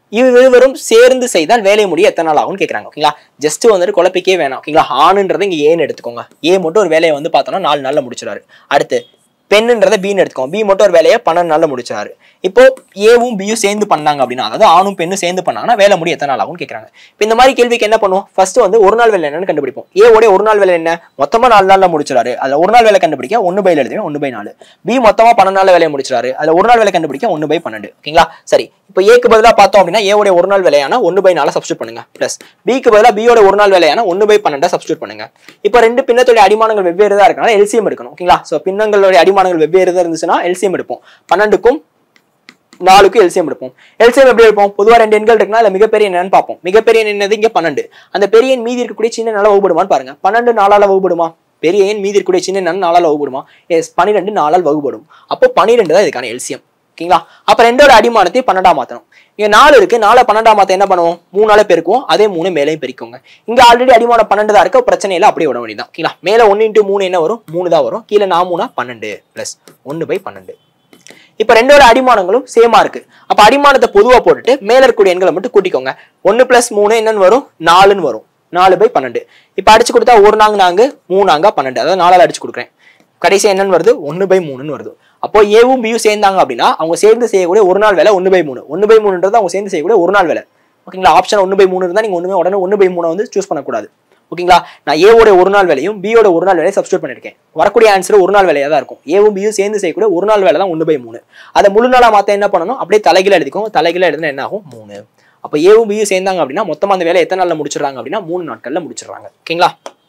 இருவரும் சேர்ந்து செய்தால் வேலை முடிய எத்தனை நாள் ஆகும்னு கேட்குறாங்க ஓகேங்களா ஜஸ்ட் வந்துட்டு குழப்பிக்கே வேணாம் ஓகேங்களா ஆணுன்றதை இங்கே ஏன்னு எடுத்துக்கோங்க ஏ மட்டும் ஒரு வேலையை வந்து பார்த்தோம்னா நாலு நாளில் முடிச்சிடாரு அடுத்து பெண்ணுன்றதை பின்னு எடுத்துக்கோங்க பி மட்டும் ஒரு வேலையை பன்னெண்டு நாளில் முடிச்சாரு இப்போ ஏவும் பியும் சேர்ந்து பண்ணாங்க அப்படின்னா அதாவது ஆணும் பெண்ணும் சேர்ந்து பண்ணாங்கன்னா வேலை முடிய எத்தனை நாள் ஆகும்னு கேட்குறாங்க இப்போ இந்த மாதிரி கேள்விக்கு என்ன பண்ணுவோம் ஃபர்ஸ்ட் வந்து ஒரு நாள் வேலை என்னன்னு கண்டுபிடிப்போம் ஏ உடைய ஒரு நாள் வேலை என்ன மொத்தமா நாலு நாள்ல முடிச்சிடாரு அதுல ஒரு நாள் வேலை கண்டுபிடிக்க ஒன்று பைல எழுதுவேன் ஒன்று பை நாலு பி மொத்தமா பன்னெண்டு நாள் வேலையை முடிச்சிடாரு அதுல ஒரு நாள் வேலை கண்டுபிடிக்க ஒன்று பை பன்னெண்டு ஓகேங்களா சரி இப்போ ஏக்கு பதிலா பார்த்தோம் அப்படின்னா ஏ உடைய ஒரு நாள் வேலையான ஒன்று பை நாளை சப்ஸ்டியூட் பண்ணுங்க பிளஸ் பிக்கு பதிலா B யோட ஒரு நாள் வேலையான ஒன்று பை பன்னெண்டை சப்ஸ்டியூட் பண்ணுங்க இப்போ ரெண்டு பின்னத்துடைய அடிமானங்கள் வெவ்வேறு தான் இருக்கனால எல்சிஎம் எடுக்கணும் ஓகேங்களா ஸோ பின்னங்களுடைய அடிமானங்கள் வெவ்வேறு தான் இருந்துச்சுன்னா எல்சிஎம் எடுப்போம் பன்னெண்டுக்கும் நாலுக்கு எல்சிஎம் எடுப்போம் எல்சிஎம் எப்படி எடுப்போம் பொதுவா ரெண்டு எண்கள் இருக்குன்னா அதுல மிகப்பெரிய என்னன்னு பார்ப்போம் மிகப்பெரிய எண் என்னது இங்க பன்னெண்டு அந்த பெரிய எண் மீதி இருக்கக்கூடிய சின்ன நாள வகுப்படுமான்னு பாருங்க பன்னெண்டு நாளால வகுப்படுமா பெரிய எண் மீதி இருக்கக்கூடிய சின்ன எண் நாளால வகுப்படுமா எஸ் பன்னிரெண்டு நாளால் வகுப்படும் அப்போ பன்னிரெண்டு தான் இதுக்கான எல்சிஎம் ஓகேங்களா அப்ப ரெண்டோட அடிமானத்தை பன்னெண்டா மாத்தணும் இங்க நாலு இருக்கு நாலு பன்னெண்டா மாத்த என்ன பண்ணுவோம் மூணு நாளை பெருக்குவோம் அதே மூணு மேலையும் பெருக்கோங்க இங்க ஆல்ரெடி அடிமானம் பன்னெண்டு தான் இருக்கு பிரச்சனை இல்லை அப்படியே விட வேண்டியதான் ஓகேங்களா மேல ஒன்னு இன்ட்டு மூணு என்ன வரும் மூணு தான் வரும் கீழே நான் மூணா பன்னெண்டு பிளஸ் ஒன்னு பை பன்னெண்டு இப்ப ரெண்டோட அடிமானங்களும் சேமா இருக்கு அப்ப அடிமானத்தை பொதுவா போட்டுட்டு மேல இருக்கக்கூடிய எண்களை மட்டும் கூட்டிக்கோங்க ஒன்னு பிளஸ் மூணு என்னன்னு வரும் நாலுன்னு வரும் நாலு பை பன்னெண்டு இப்ப அடிச்சு கொடுத்தா ஒரு நாங்க நான்கு மூணு நாங்க பன்னெண்டு அதாவது நாலால அடிச்சு கொடுக்குறேன் கடைசி என்னன்னு வருது ஒன்னு பை மூணுன்னு வருது அப்போ ஏவும் பியும் சேர்ந்தாங்க அப்படின்னா அவங்க சேர்ந்து செய்யக்கூடிய ஒரு நாள் வேலை ஒன்னு பை மூணு ஒன்னு பை மூணுன்றது அவங்க சேர்ந்து செய்யக்கூடிய ஒரு நாள் வேலை ஓகேங்களா ஆப்ஷன் ஒன்னு பை மூணு இருந்தா நீங்க ஒண்ணுமே உடனே ஒன்னு பை மூணை வந்து சூஸ் பண்ணக்கூடாது ஓகேங்களா நான் ஏவோட ஒரு நாள் வேலையும் பியோட ஒரு நாள் வேலையை சப்ஸ்டியூட் பண்ணிருக்கேன் வரக்கூடிய ஆன்சர் ஒரு நாள் வேலையா தான் இருக்கும் ஏவும் பியும் சேர்ந்து செய்யக்கூடிய ஒரு நாள் வேலை தான் ஒன்று பை மூணு அதை முழு நாளா மாத்த என்ன பண்ணணும் அப்படியே தலைகீழ எழுதிக்கும் தலைகீழ எழுதுனா என்ன ஆகும் மூணு அப்போ ஏவும் பியும் சேர்ந்தாங்க அப்படின்னா மொத்தமா அந்த வேலையை எத்தனை நாள்ல முடிச்சிடுறாங்க அப்படின்னா மூணு நாட்கள்ல முடிச்சிடுறாங்க ஓகேங்களா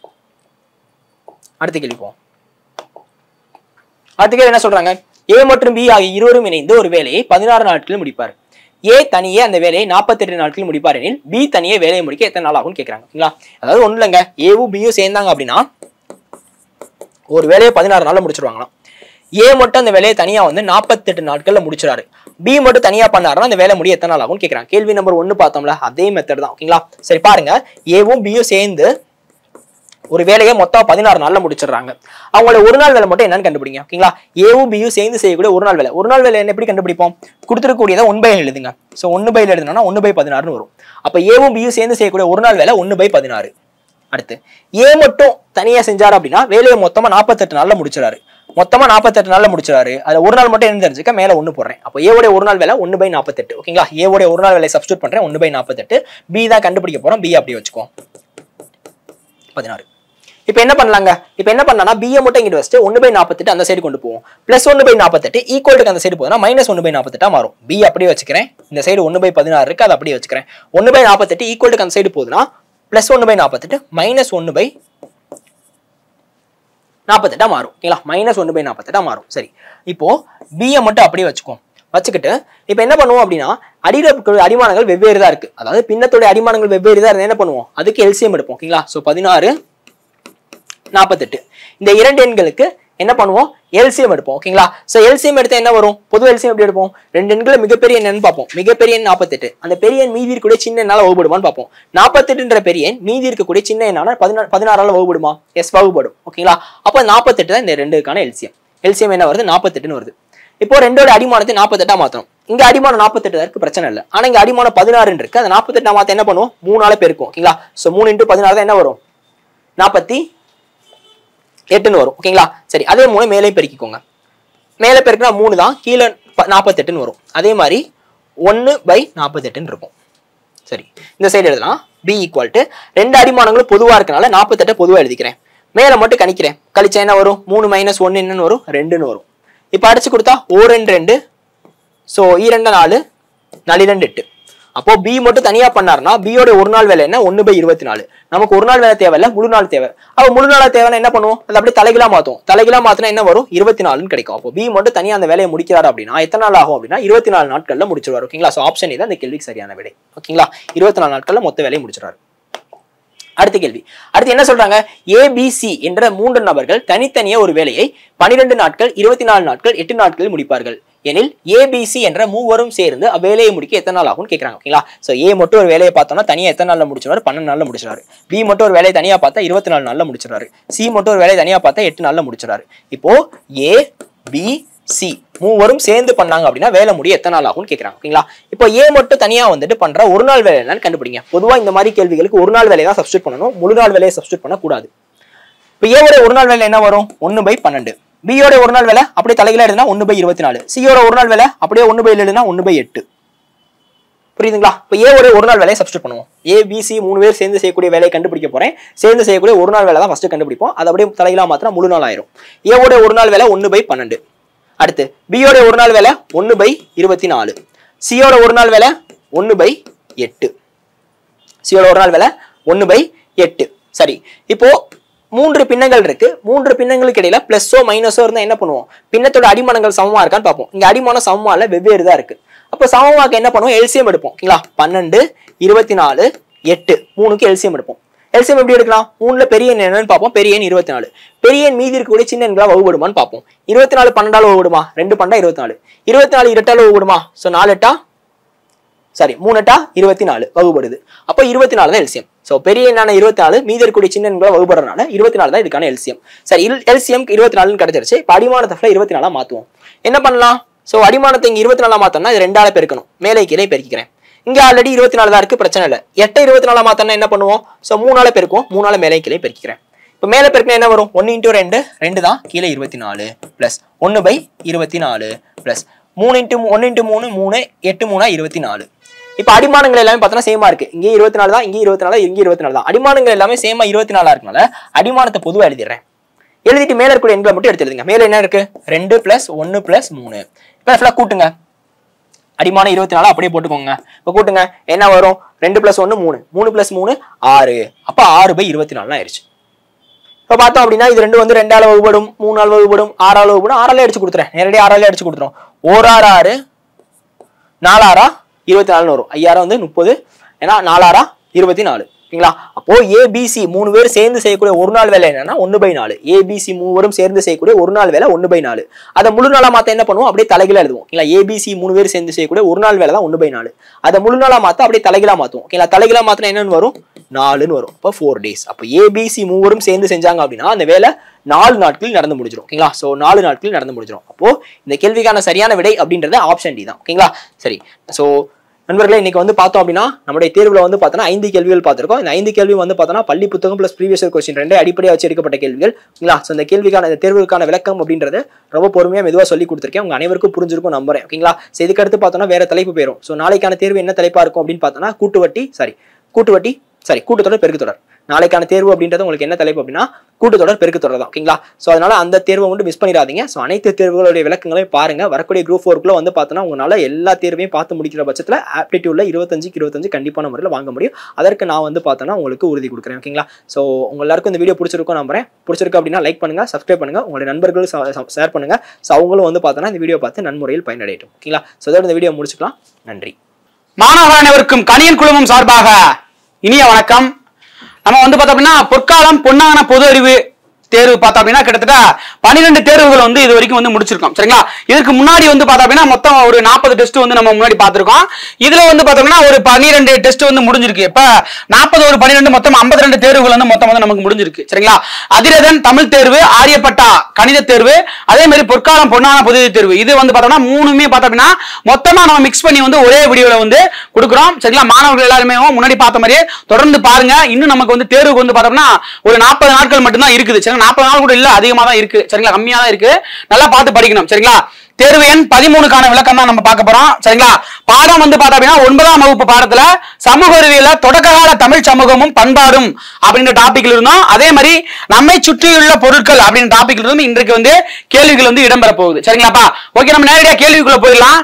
அடுத்த கேள்வி போவோம் அடுத்த கேள்வி என்ன சொல்றாங்க ஏ மற்றும் பி ஆகிய இருவரும் இணைந்து ஒரு வேலையை பதினாறு நாட்களில் முடிப்பார் ஏ தனியே அந்த வேலையை நாற்பத்தெட்டு நாட்களில் முடிப்பார் எனில் பி தனியே வேலையை முடிக்க எத்தனை நாள் ஆகும்னு கேட்கறாங்க ஓகேங்களா அதாவது ஒண்ணும் இல்லைங்க ஏவும் பியும் சேர்ந்தாங்க அப்படின்னா ஒரு வேலையை பதினாறு நாள்ல முடிச்சிருவாங்களாம் ஏ மட்டும் அந்த வேலையை தனியா வந்து நாற்பத்தெட்டு நாட்கள்ல முடிச்சிடாரு பி மட்டும் தனியா பண்ணாருன்னா அந்த வேலை முடிய எத்தனை நாள் ஆகும்னு கேட்கறாங்க கேள்வி நம்பர் ஒன்னு பார்த்தோம்ல அதே மெத்தட் தான் ஓகேங்களா சரி பாருங்க ஏவும் பியும் சேர்ந்து ஒரு வேலையை மொத்தம் பதினாறு நாள்ல முடிச்சிடுறாங்க அவங்களோட ஒரு நாள் வேலை மட்டும் என்னன்னு கண்டுபிடிங்க ஓகேங்களா ஏவும் பியும் சேர்ந்து செய்யக்கூடிய ஒரு நாள் வேலை ஒரு நாள் வேலை என்ன எப்படி கண்டுபிடிப்போம் கொடுத்துருக்கூடியதை ஒன் பை எழுதுங்க ஸோ ஒன்று பையில் எழுதுனா ஒன்று பை பதினாறுன்னு வரும் அப்போ ஏவும் பியும் சேர்ந்து செய்யக்கூடிய ஒரு நாள் வேலை ஒன்று பை பதினாறு அடுத்து ஏ மட்டும் தனியா செஞ்சாரு அப்படின்னா வேலையை மொத்தமா நாற்பத்தெட்டு நாள்ல முடிச்சிடாரு மொத்தமா நாற்பத்தெட்டு நாள்ல முடிச்சிடாரு அதுல ஒரு நாள் மட்டும் என்ன தெரிஞ்சுக்க மேல ஒன்று போடுறேன் அப்போ ஏவோட ஒரு நாள் வேலை ஒன்று பை நாற்பத்தெட்டு ஓகேங்களா ஏவோட ஒரு நாள் வேலையை சப்ஸ்டியூட் பண்றேன் ஒன்று பை நாற்பத்தெட்டு பி தான் கண்டுபிடிக்க போறோம் பி அப்படியே வச்சுக்குவோம் பதினாறு இப்போ என்ன பண்ணலாங்க இப்போ என்ன பண்ணலாம்னா பிஏ மட்டும் இங்கிட்டு வச்சுட்டு ஒன்று பை நாற்பத்தெட்டு அந்த சைடு கொண்டு போவோம் ப்ளஸ் ஒன்று பை நாற்பத்தெட்டு ஈக்குவலுக்கு அந்த சைடு போதுனா மைனஸ் ஒன்று பை நாற்பத்தெட்டா மாறும் பி அப்படியே வச்சுக்கிறேன் இந்த சைடு ஒன்று பை பதினாறு இருக்கு அதை அப்படியே வச்சுக்கிறேன் ஒன்று பை நாற்பத்தெட்டு ஈக்குவலுக்கு அந்த சைடு போகுதுன்னா ப்ளஸ் ஒன்று பை நாற்பத்தெட்டு மைனஸ் ஒன்று பை நாற்பத்தெட்டா மாறும் ஓகேங்களா மைனஸ் ஒன்று பை நாற்பத்தெட்டா மாறும் சரி இப்போ பிஏ மட்டும் அப்படியே வச்சுக்குவோம் வச்சுக்கிட்டு இப்போ என்ன பண்ணுவோம் அப்படின்னா அடியில இருக்கிற அடிமானங்கள் வெவ்வேறு தான் இருக்கு அதாவது பின்னத்தோட அடிமானங்கள் வெவ்வேறு தான் இருந்தா என்ன பண்ணுவோம் அதுக்கு எல்சிஎம் எடுப்போம் ஓகேங்களா ஸோ பதினாறு நாற்பத்தெட்டு இந்த இரண்டு எண்களுக்கு என்ன பண்ணுவோம் எல்சிஎம் எடுப்போம் ஓகேங்களா ஸோ எல்சிஎம் எடுத்தா என்ன வரும் பொது எல்சிஎம் எப்படி எடுப்போம் ரெண்டு எண்களை மிகப்பெரிய எண்ணு பார்ப்போம் மிகப்பெரிய எண் நாற்பத்தெட்டு அந்த பெரிய எண் மீதி இருக்கக்கூடிய சின்ன எண்ணால வகுப்படுமான்னு பார்ப்போம் நாற்பத்தெட்டுன்ற பெரிய எண் மீதி இருக்கக்கூடிய சின்ன எண்ணான பதினாறு பதினாறால வகுப்படுமா எஸ் வகுப்படும் ஓகேங்களா அப்போ நாற்பத்தெட்டு தான் இந்த ரெண்டுக்கான எல்சிஎம் எல்சிஎம் என்ன வருது நாற்பத்தெட்டுன்னு வருது இப்போ ரெண்டோட அடிமானத்தை நாற்பத்தெட்டா மாத்தணும் இங்க அடிமானம் நாற்பத்தெட்டு இருக்கு பிரச்சனை இல்லை ஆனா இங்க அடிமானம் பதினாறுன்னு இருக்கு அந்த நாற்பத்தெட்டு மாத்த என்ன பண்ணுவோம் மூணு நாளை பெருக்கும் ஓகேங்களா ஸோ மூணு இன்ட்டு பதினாறு தான் என்ன வரும் நாற்பத்தி எட்டுன்னு வரும் ஓகேங்களா சரி அதே மூணு மேலே பெருக்கிக்கோங்க மேலே பெருக்கினா மூணு தான் கீழே ப- நாற்பத்தெட்டுன்னு வரும் அதே மாதிரி ஒன்று பை நாற்பத்தெட்டுன்னு இருக்கும் சரி இந்த சைடு எழுதலாம் பி ஈக்குவல் டு ரெண்டு அடிமானங்களும் பொதுவாக இருக்கனால நாற்பத்தெட்டை பொதுவாக எழுதிக்கிறேன் மேலே மட்டும் கணிக்கிறேன் கழிச்சா என்ன வரும் மூணு மைனஸ் ஒன்று என்னன்னு வரும் ரெண்டுன்னு வரும் இப்போ அடிச்சு கொடுத்தா ஓ ரெண்டு ரெண்டு ஸோ இரண்டு நாலு நாலு ரெண்டு எட்டு அப்போ பி மட்டும் தனியா பண்ணாருன்னா பியோட ஒரு நாள் வேலை என்ன ஒன்று பை இருபத்தி நாலு நமக்கு ஒரு நாள் வேலை தேவையில்ல முழு நாள் தேவை அப்போ முழு நாள் தேவைன்னா என்ன பண்ணுவோம் அது அப்படியே தலைகீழா மாத்துவோம் தலைகீழா மாத்தினா என்ன வரும் இருபத்தி நாலுன்னு கிடைக்கும் அப்போ பி மட்டும் தனியா அந்த வேலையை முடிக்கிறாரு அப்படின்னா எத்தனை நாள் ஆகும் அப்படின்னா இருபத்தி நாலு நாட்கள்ல முடிச்சிருவாரு ஓகேங்களா ஸோ ஆப்ஷன் இதான் இந்த கேள்விக்கு சரியான விடை ஓகேங்களா இருபத்தி நாலு நாட்கள்ல மொத்த வேலையை முடிச்சிருவாரு அடுத்த கேள்வி அடுத்து என்ன சொல்றாங்க ஏபிசி என்ற மூன்று நபர்கள் தனித்தனியே ஒரு வேலையை பனிரெண்டு நாட்கள் இருபத்தி நாலு நாட்கள் எட்டு நாட்களில் முடிப்பார்கள் எனில் ஏபிசி என்ற மூவரும் சேர்ந்து அவ்வேலையை முடிக்க எத்தனை நாள் ஆகும்னு கேட்கறாங்க ஓகேங்களா ஸோ ஏ மட்டும் ஒரு வேலையை பார்த்தோம்னா தனியா எத்தனை நாள்ல முடிச்சிருவாரு பன்னெண்டு நாள்ல முடிச்சிருவாரு பி மட்டும் ஒரு வேலையை தனியா பார்த்தா இருபத்தி நாலு நாள்ல முடிச்சிருவாரு சி மட்டும் ஒரு வேலையை தனியா பார்த்தா எட்டு நாள்ல முடிச்சிருவாரு இப்போ ஏ பி சி மூவரும் சேர்ந்து பண்ணாங்க அப்படின்னா வேலை முடிய எத்தனை நாள் ஆகும்னு கேட்குறாங்க ஓகேங்களா இப்போ ஏ மட்டும் தனியா வந்துட்டு பண்ற ஒரு நாள் வேலை என்னன்னு கண்டுபிடிங்க பொதுவா இந்த மாதிரி கேள்விகளுக்கு ஒரு நாள் வேலையை தான் சப்ஸ்டியூட் பண்ணணும் முழு நாள் வேலையை சப்ஸ்டியூட் பண்ணக்கூடாது இப்போ ஏவோட ஒரு நாள் வேலை என்ன வரும் ஒன்று பை பன்னெண்டு பியோட ஒரு நாள் வேலை அப்படியே தலைகளை எழுதுனா ஒன்று பை இருபத்தி நாலு சியோட ஒரு நாள் வேலை அப்படியே ஒன்று பை எழுதுனா ஒன்று பை எட்டு புரியுதுங்களா இப்போ ஏவோட ஒரு நாள் வேலையை சப்ஸ்டியூட் பண்ணுவோம் ஏ பிசி மூணு பேர் சேர்ந்து செய்யக்கூடிய வேலையை கண்டுபிடிக்க போறேன் சேர்ந்து செய்யக்கூடிய ஒரு நாள் வேலை தான் ஃபர்ஸ்ட் கண்டுபிடிப்போம் அது அப்படியே தலைகளா மாத்திரம் முழு நாள் ஆயிரும் ஏவோட ஒரு நாள் வேலை ஒன்று பை பன்னெண்டு அடுத்து பியோட ஒரு நாள் வேலை ஒன்று பை இருபத்தி நாலு சியோட ஒரு நாள் வேலை ஒன்று பை எட்டு சியோட ஒரு நாள் வேலை ஒன்று பை எட்டு சரி இப்போ மூன்று பின்னங்கள் இருக்கு மூன்று பின்னங்களுக்கு இடையில பிளஸோ மைனஸோ இருந்தா என்ன பண்ணுவோம் பின்னத்தோட அடிமானங்கள் சமமா இருக்கான்னு பார்ப்போம் இங்க அடிமானம் சமமா இல்ல வெவ்வேறு தான் இருக்கு அப்போ சமமாக்க என்ன பண்ணுவோம் எல்சிஎம் எடுப்போம் ஓகேங்களா பன்னெண்டு இருபத்தி நாலு எட்டு மூணுக்கு எல்சிஎம் எடுப்போம் எல்சிஎம் எப்படி எடுக்கலாம் மூணுல பெரிய எண் என்னன்னு பார்ப்போம் பெரிய எண் இருபத்தி நாலு பெரிய எண் மீதி இருக்கக்கூடிய சின்ன எண்களா வகுபடுமான்னு பார்ப்போம் இருபத்தி நாலு பன்னெண்டால் வகுபடுமா ரெண்டு பன்னெண்டா இருபத்தி நாலு இருபத்தி நாலு இரட்டால் வகுபடுமா ஸோ நாலு எட்டா சாரி மூணு எட்டா இருபத்தி நாலு வகுப்படுது அப்போ இருபத்தி நாலு தான் எல்சிஎம் ஸோ பெரிய எண்ணான இருபத்தி நாலு மீதி இருக்கக்கூடிய சின்ன எண்களை வகுப்படுறதுனால இருபத்தி நாலு தான் இதுக்கான எல்சிஎம் சரி எல்சிஎம் இருபத்தி நாலுன்னு கிடைச்சிருச்சு இப்போ அடிமானத்தை இருபத்தி நாலா மாற்றுவோம் என்ன பண்ணலாம் ஸோ அடிமானத்தை இங்கே இருபத்தி நாலா மாத்தோம்னா இது ரெண்டால பெருக்கணும் மேலே கீழே பெருக்கிக்கிறேன் இங்க ஆல்ரெடி இருபத்தி நாலு தான் இருக்கு பிரச்சனை இல்லை எட்டை இருபத்தி நாலா மாத்தோம்னா என்ன பண்ணுவோம் ஸோ மூணால பெருக்கும் மூணால மேலே கீழே பெருக்கிக்கிறேன் இப்போ மேலே பெருக்கினா என்ன வரும் ஒன்று இன்ட்டு ரெண்டு ரெண்டு தான் கீழே இருபத்தி நாலு ப்ளஸ் ஒன்று பை இருபத்தி நாலு ப்ளஸ் மூணு இன்ட்டு ஒன்று இன்ட்டு மூணு மூணு எட்டு மூணா இருபத்தி நாலு இப்போ அடிமானங்கள் எல்லாமே பார்த்தோன்னா சேமா இருக்கு இங்கே இருபத்தி நாலு தான் இங்கே இருபத்தி நாலு இங்கே இருபத்தி நாலு தான் அடிமானங்கள் எல்லாமே சேமா இருபத்தி நாலா இருக்கனால அடிமானத்தை பொதுவாக எழுதிடுறேன் எழுதிட்டு மேலே இருக்கக்கூடிய எண்களை மட்டும் எடுத்து எழுதுங்க மேலே என்ன இருக்கு ரெண்டு பிளஸ் ஒன்று பிளஸ் மூணு இப்போ ஃபுல்லாக கூட்டுங்க அடிமானம் இருபத்தி நாலு அப்படியே போட்டுக்கோங்க இப்போ கூட்டுங்க என்ன வரும் ரெண்டு பிளஸ் ஒன்று மூணு மூணு பிளஸ் மூணு ஆறு அப்போ ஆறு பை இருபத்தி நாலுலாம் ஆயிடுச்சு இப்போ பார்த்தோம் அப்படின்னா இது ரெண்டு வந்து ரெண்டாள் வகுப்படும் மூணு நாள் வகுப்படும் ஆறாள் வகுப்படும் ஆறாலே அடிச்சு கொடுத்துறேன் நேரடியாக ஆறாலே அடிச்சு கொடுத்துரும் ஓராறு ஆறு நாலாறா இருபத்தி நாலுன்னு வரும் ஐயாயிரம் வந்து முப்பது ஏன்னா நாலாறா இருபத்தி நாலு ஓகேங்களா அப்போ ஏபிசி மூணு பேர் சேர்ந்து செய்யக்கூடிய ஒரு நாள் வேலை என்னன்னா ஒன்று பை நாலு ஏபிசி மூவரும் சேர்ந்து செய்யக்கூடிய ஒரு நாள் வேலை ஒன்று பை நாலு அதை முழு நாளா மாத்த என்ன பண்ணுவோம் அப்படியே தலைகீழா எழுதுவோம் ஓகேங்களா ஏபிசி மூணு பேர் சேர்ந்து செய்யக்கூடிய ஒரு நாள் வேலை தான் ஒன்று பை நாலு அதை முழு நாளா மாத்த அப்படியே தலைகீழா மாத்துவோம் ஓகேங்களா தலைகீழா மாத்தினா என்னன்னு வரும் நாலுன்னு வரும் அப்போ ஃபோர் டேஸ் அப்போ ஏபிசி மூவரும் சேர்ந்து செஞ்சாங்க அப்படின்னா அந்த வேலை நாலு நாட்களில் நடந்து முடிஞ்சிடும் ஓகேங்களா ஸோ நாலு நாட்களில் நடந்து முடிஞ்சிடும் அப்போ இந்த கேள்விக்கான சரியான விடை அப்படின்றது ஆப்ஷன் டி தான் ஓகேங்களா சரி ஸோ நண்பர்களே இன்னைக்கு வந்து பார்த்தோம் அப்படின்னா நம்முடைய தேர்வுல வந்து பார்த்தோன்னா ஐந்து கேள்விகள் பார்த்திருக்கோம் இந்த ஐந்து கேள்வி வந்து பார்த்தோன்னா பள்ளி புத்தகம் ப்ளஸ் ப்ரீவியஸ் கொஸ்டின் ரெண்டே அடிப்படையாக வச்சு எடுக்கப்பட்ட கேள்விகள் ஓகேங்களா ஸோ இந்த கேள்விக்கான இந்த தேர்வுக்கான விளக்கம் அப்படின்றது ரொம்ப பொறுமையாக மெதுவாக சொல்லி கொடுத்துருக்கேன் உங்க அனைவருக்கும் புரிஞ்சிருக்கும் நம்புறேன் ஓகேங்களா ஸோ இதுக்கு அடுத்து பார்த்தோன்னா வேற தலைப்பு போயிடும் ஸோ நாளைக்கான தேர்வு என்ன தலைப்பா இருக்கும் அப்படின்னு பார்த்தோன்னா கூட்டு வட்டி சாரி கூட்டு வட்டி சாரி கூட்டுத்தொடர் பெருக்குத்தொடர் நாளைக்கான தேர்வு அப்படின்றது உங்களுக்கு என்ன தலைப்பு அப்படின்னா கூட்டுத்தொடர் பெருக்குத்தொடர் தான் ஓகேங்களா ஸோ அதனால அந்த தேர்வை மட்டும் மிஸ் பண்ணிடாதீங்க ஸோ அனைத்து தேர்வுகளுடைய விளக்கங்களையும் பாருங்க வரக்கூடிய குரூப் ஃபோருக்குள்ள வந்து பார்த்தோன்னா உங்களால எல்லா தேர்வையும் பார்த்து முடிக்கிற பட்சத்தில் ஆப்டிடியூட்ல இருபத்தஞ்சுக்கு இருபத்தஞ்சு கண்டிப்பான முறையில் வாங்க முடியும் அதற்கு நான் வந்து பார்த்தோன்னா உங்களுக்கு உறுதி கொடுக்குறேன் ஓகேங்களா ஸோ உங்க எல்லாருக்கும் இந்த வீடியோ பிடிச்சிருக்கும் நம்புறேன் பிடிச்சிருக்கு அப்படின்னா லைக் பண்ணுங்க சப்ஸ்கிரைப் பண்ணுங்க உங்களுடைய நண்பர்களும் ஷேர் பண்ணுங்க ஸோ அவங்களும் வந்து பார்த்தோன்னா இந்த வீடியோ பார்த்து நன்முறையில் பயனடையட்டும் ஓகேங்களா ஸோ அதோட இந்த வீடியோ முடிச்சுக்கலாம் நன்றி மாணவர் அனைவருக்கும் கணியன் குழுமம் சார்பாக இனிய வணக்கம் நம்ம வந்து பார்த்தோம் அப்படின்னா பொற்காலம் பொன்னான பொது அறிவு தேர்வு பார்த்தோம் அப்படின்னா கிட்டத்தட்ட பன்னிரெண்டு தேர்வுகள் வந்து இது வரைக்கும் வந்து முடிச்சிருக்கோம் சரிங்களா இதுக்கு முன்னாடி வந்து பார்த்தோம் அப்படின்னா மொத்தம் ஒரு நாற்பது டெஸ்ட் வந்து நம்ம முன்னாடி பார்த்திருக்கோம் இதுல வந்து பார்த்தோம்னா ஒரு பன்னிரெண்டு டெஸ்ட் வந்து முடிஞ்சிருக்கு இப்ப நாற்பது ஒரு பன்னிரெண்டு மொத்தம் 52 ரெண்டு தேர்வுகள் வந்து மொத்தம் வந்து நமக்கு முடிஞ்சிருக்கு சரிங்களா அதிரதன் தமிழ் தேர்வு ஆரியப்பட்டா கணித தேர்வு அதே மாதிரி பொற்காலம் பொன்னான பொது தேர்வு இது வந்து பார்த்தோம்னா மூணுமே பார்த்தோம் அப்படின்னா மொத்தமா நம்ம மிக்ஸ் பண்ணி வந்து ஒரே வீடியோல வந்து கொடுக்குறோம் சரிங்களா மாணவர்கள் எல்லாருமே முன்னாடி பார்த்த மாதிரியே தொடர்ந்து பாருங்க இன்னும் நமக்கு வந்து தேர்வுக்கு வந்து பார்த்தோம்னா ஒரு நாற்பது நாட்கள் மட்டும்தான் இருக்குது சரிங்களா நாற்பது நாள் கூட இல்ல அதிகமா தான் இருக்கு சரிங்களா கம்மியா தான் இருக்கு நல்லா பார்த்து படிக்கணும் சரிங்களா தேர்வு எண் பதிமூணுக்கான விளக்கம் தான் நம்ம பார்க்க போறோம் சரிங்களா பாடம் வந்து பார்த்தோம் அப்படின்னா ஒன்பதாம் வகுப்பு பாடத்துல சமூக அறிவியல தொடக்ககால தமிழ் சமூகமும் பண்பாடும் அப்படின்ற டாபிக்ல இருந்தோம் அதே மாதிரி நம்மை சுற்றியுள்ள பொருட்கள் அப்படின்ற டாபிக்ல இருந்து இன்றைக்கு வந்து கேள்விகள் வந்து இடம்பெற போகுது சரிங்களாப்பா ஓகே நம்ம நேரடியா கேள்விக்குள்ள போயிடலாம்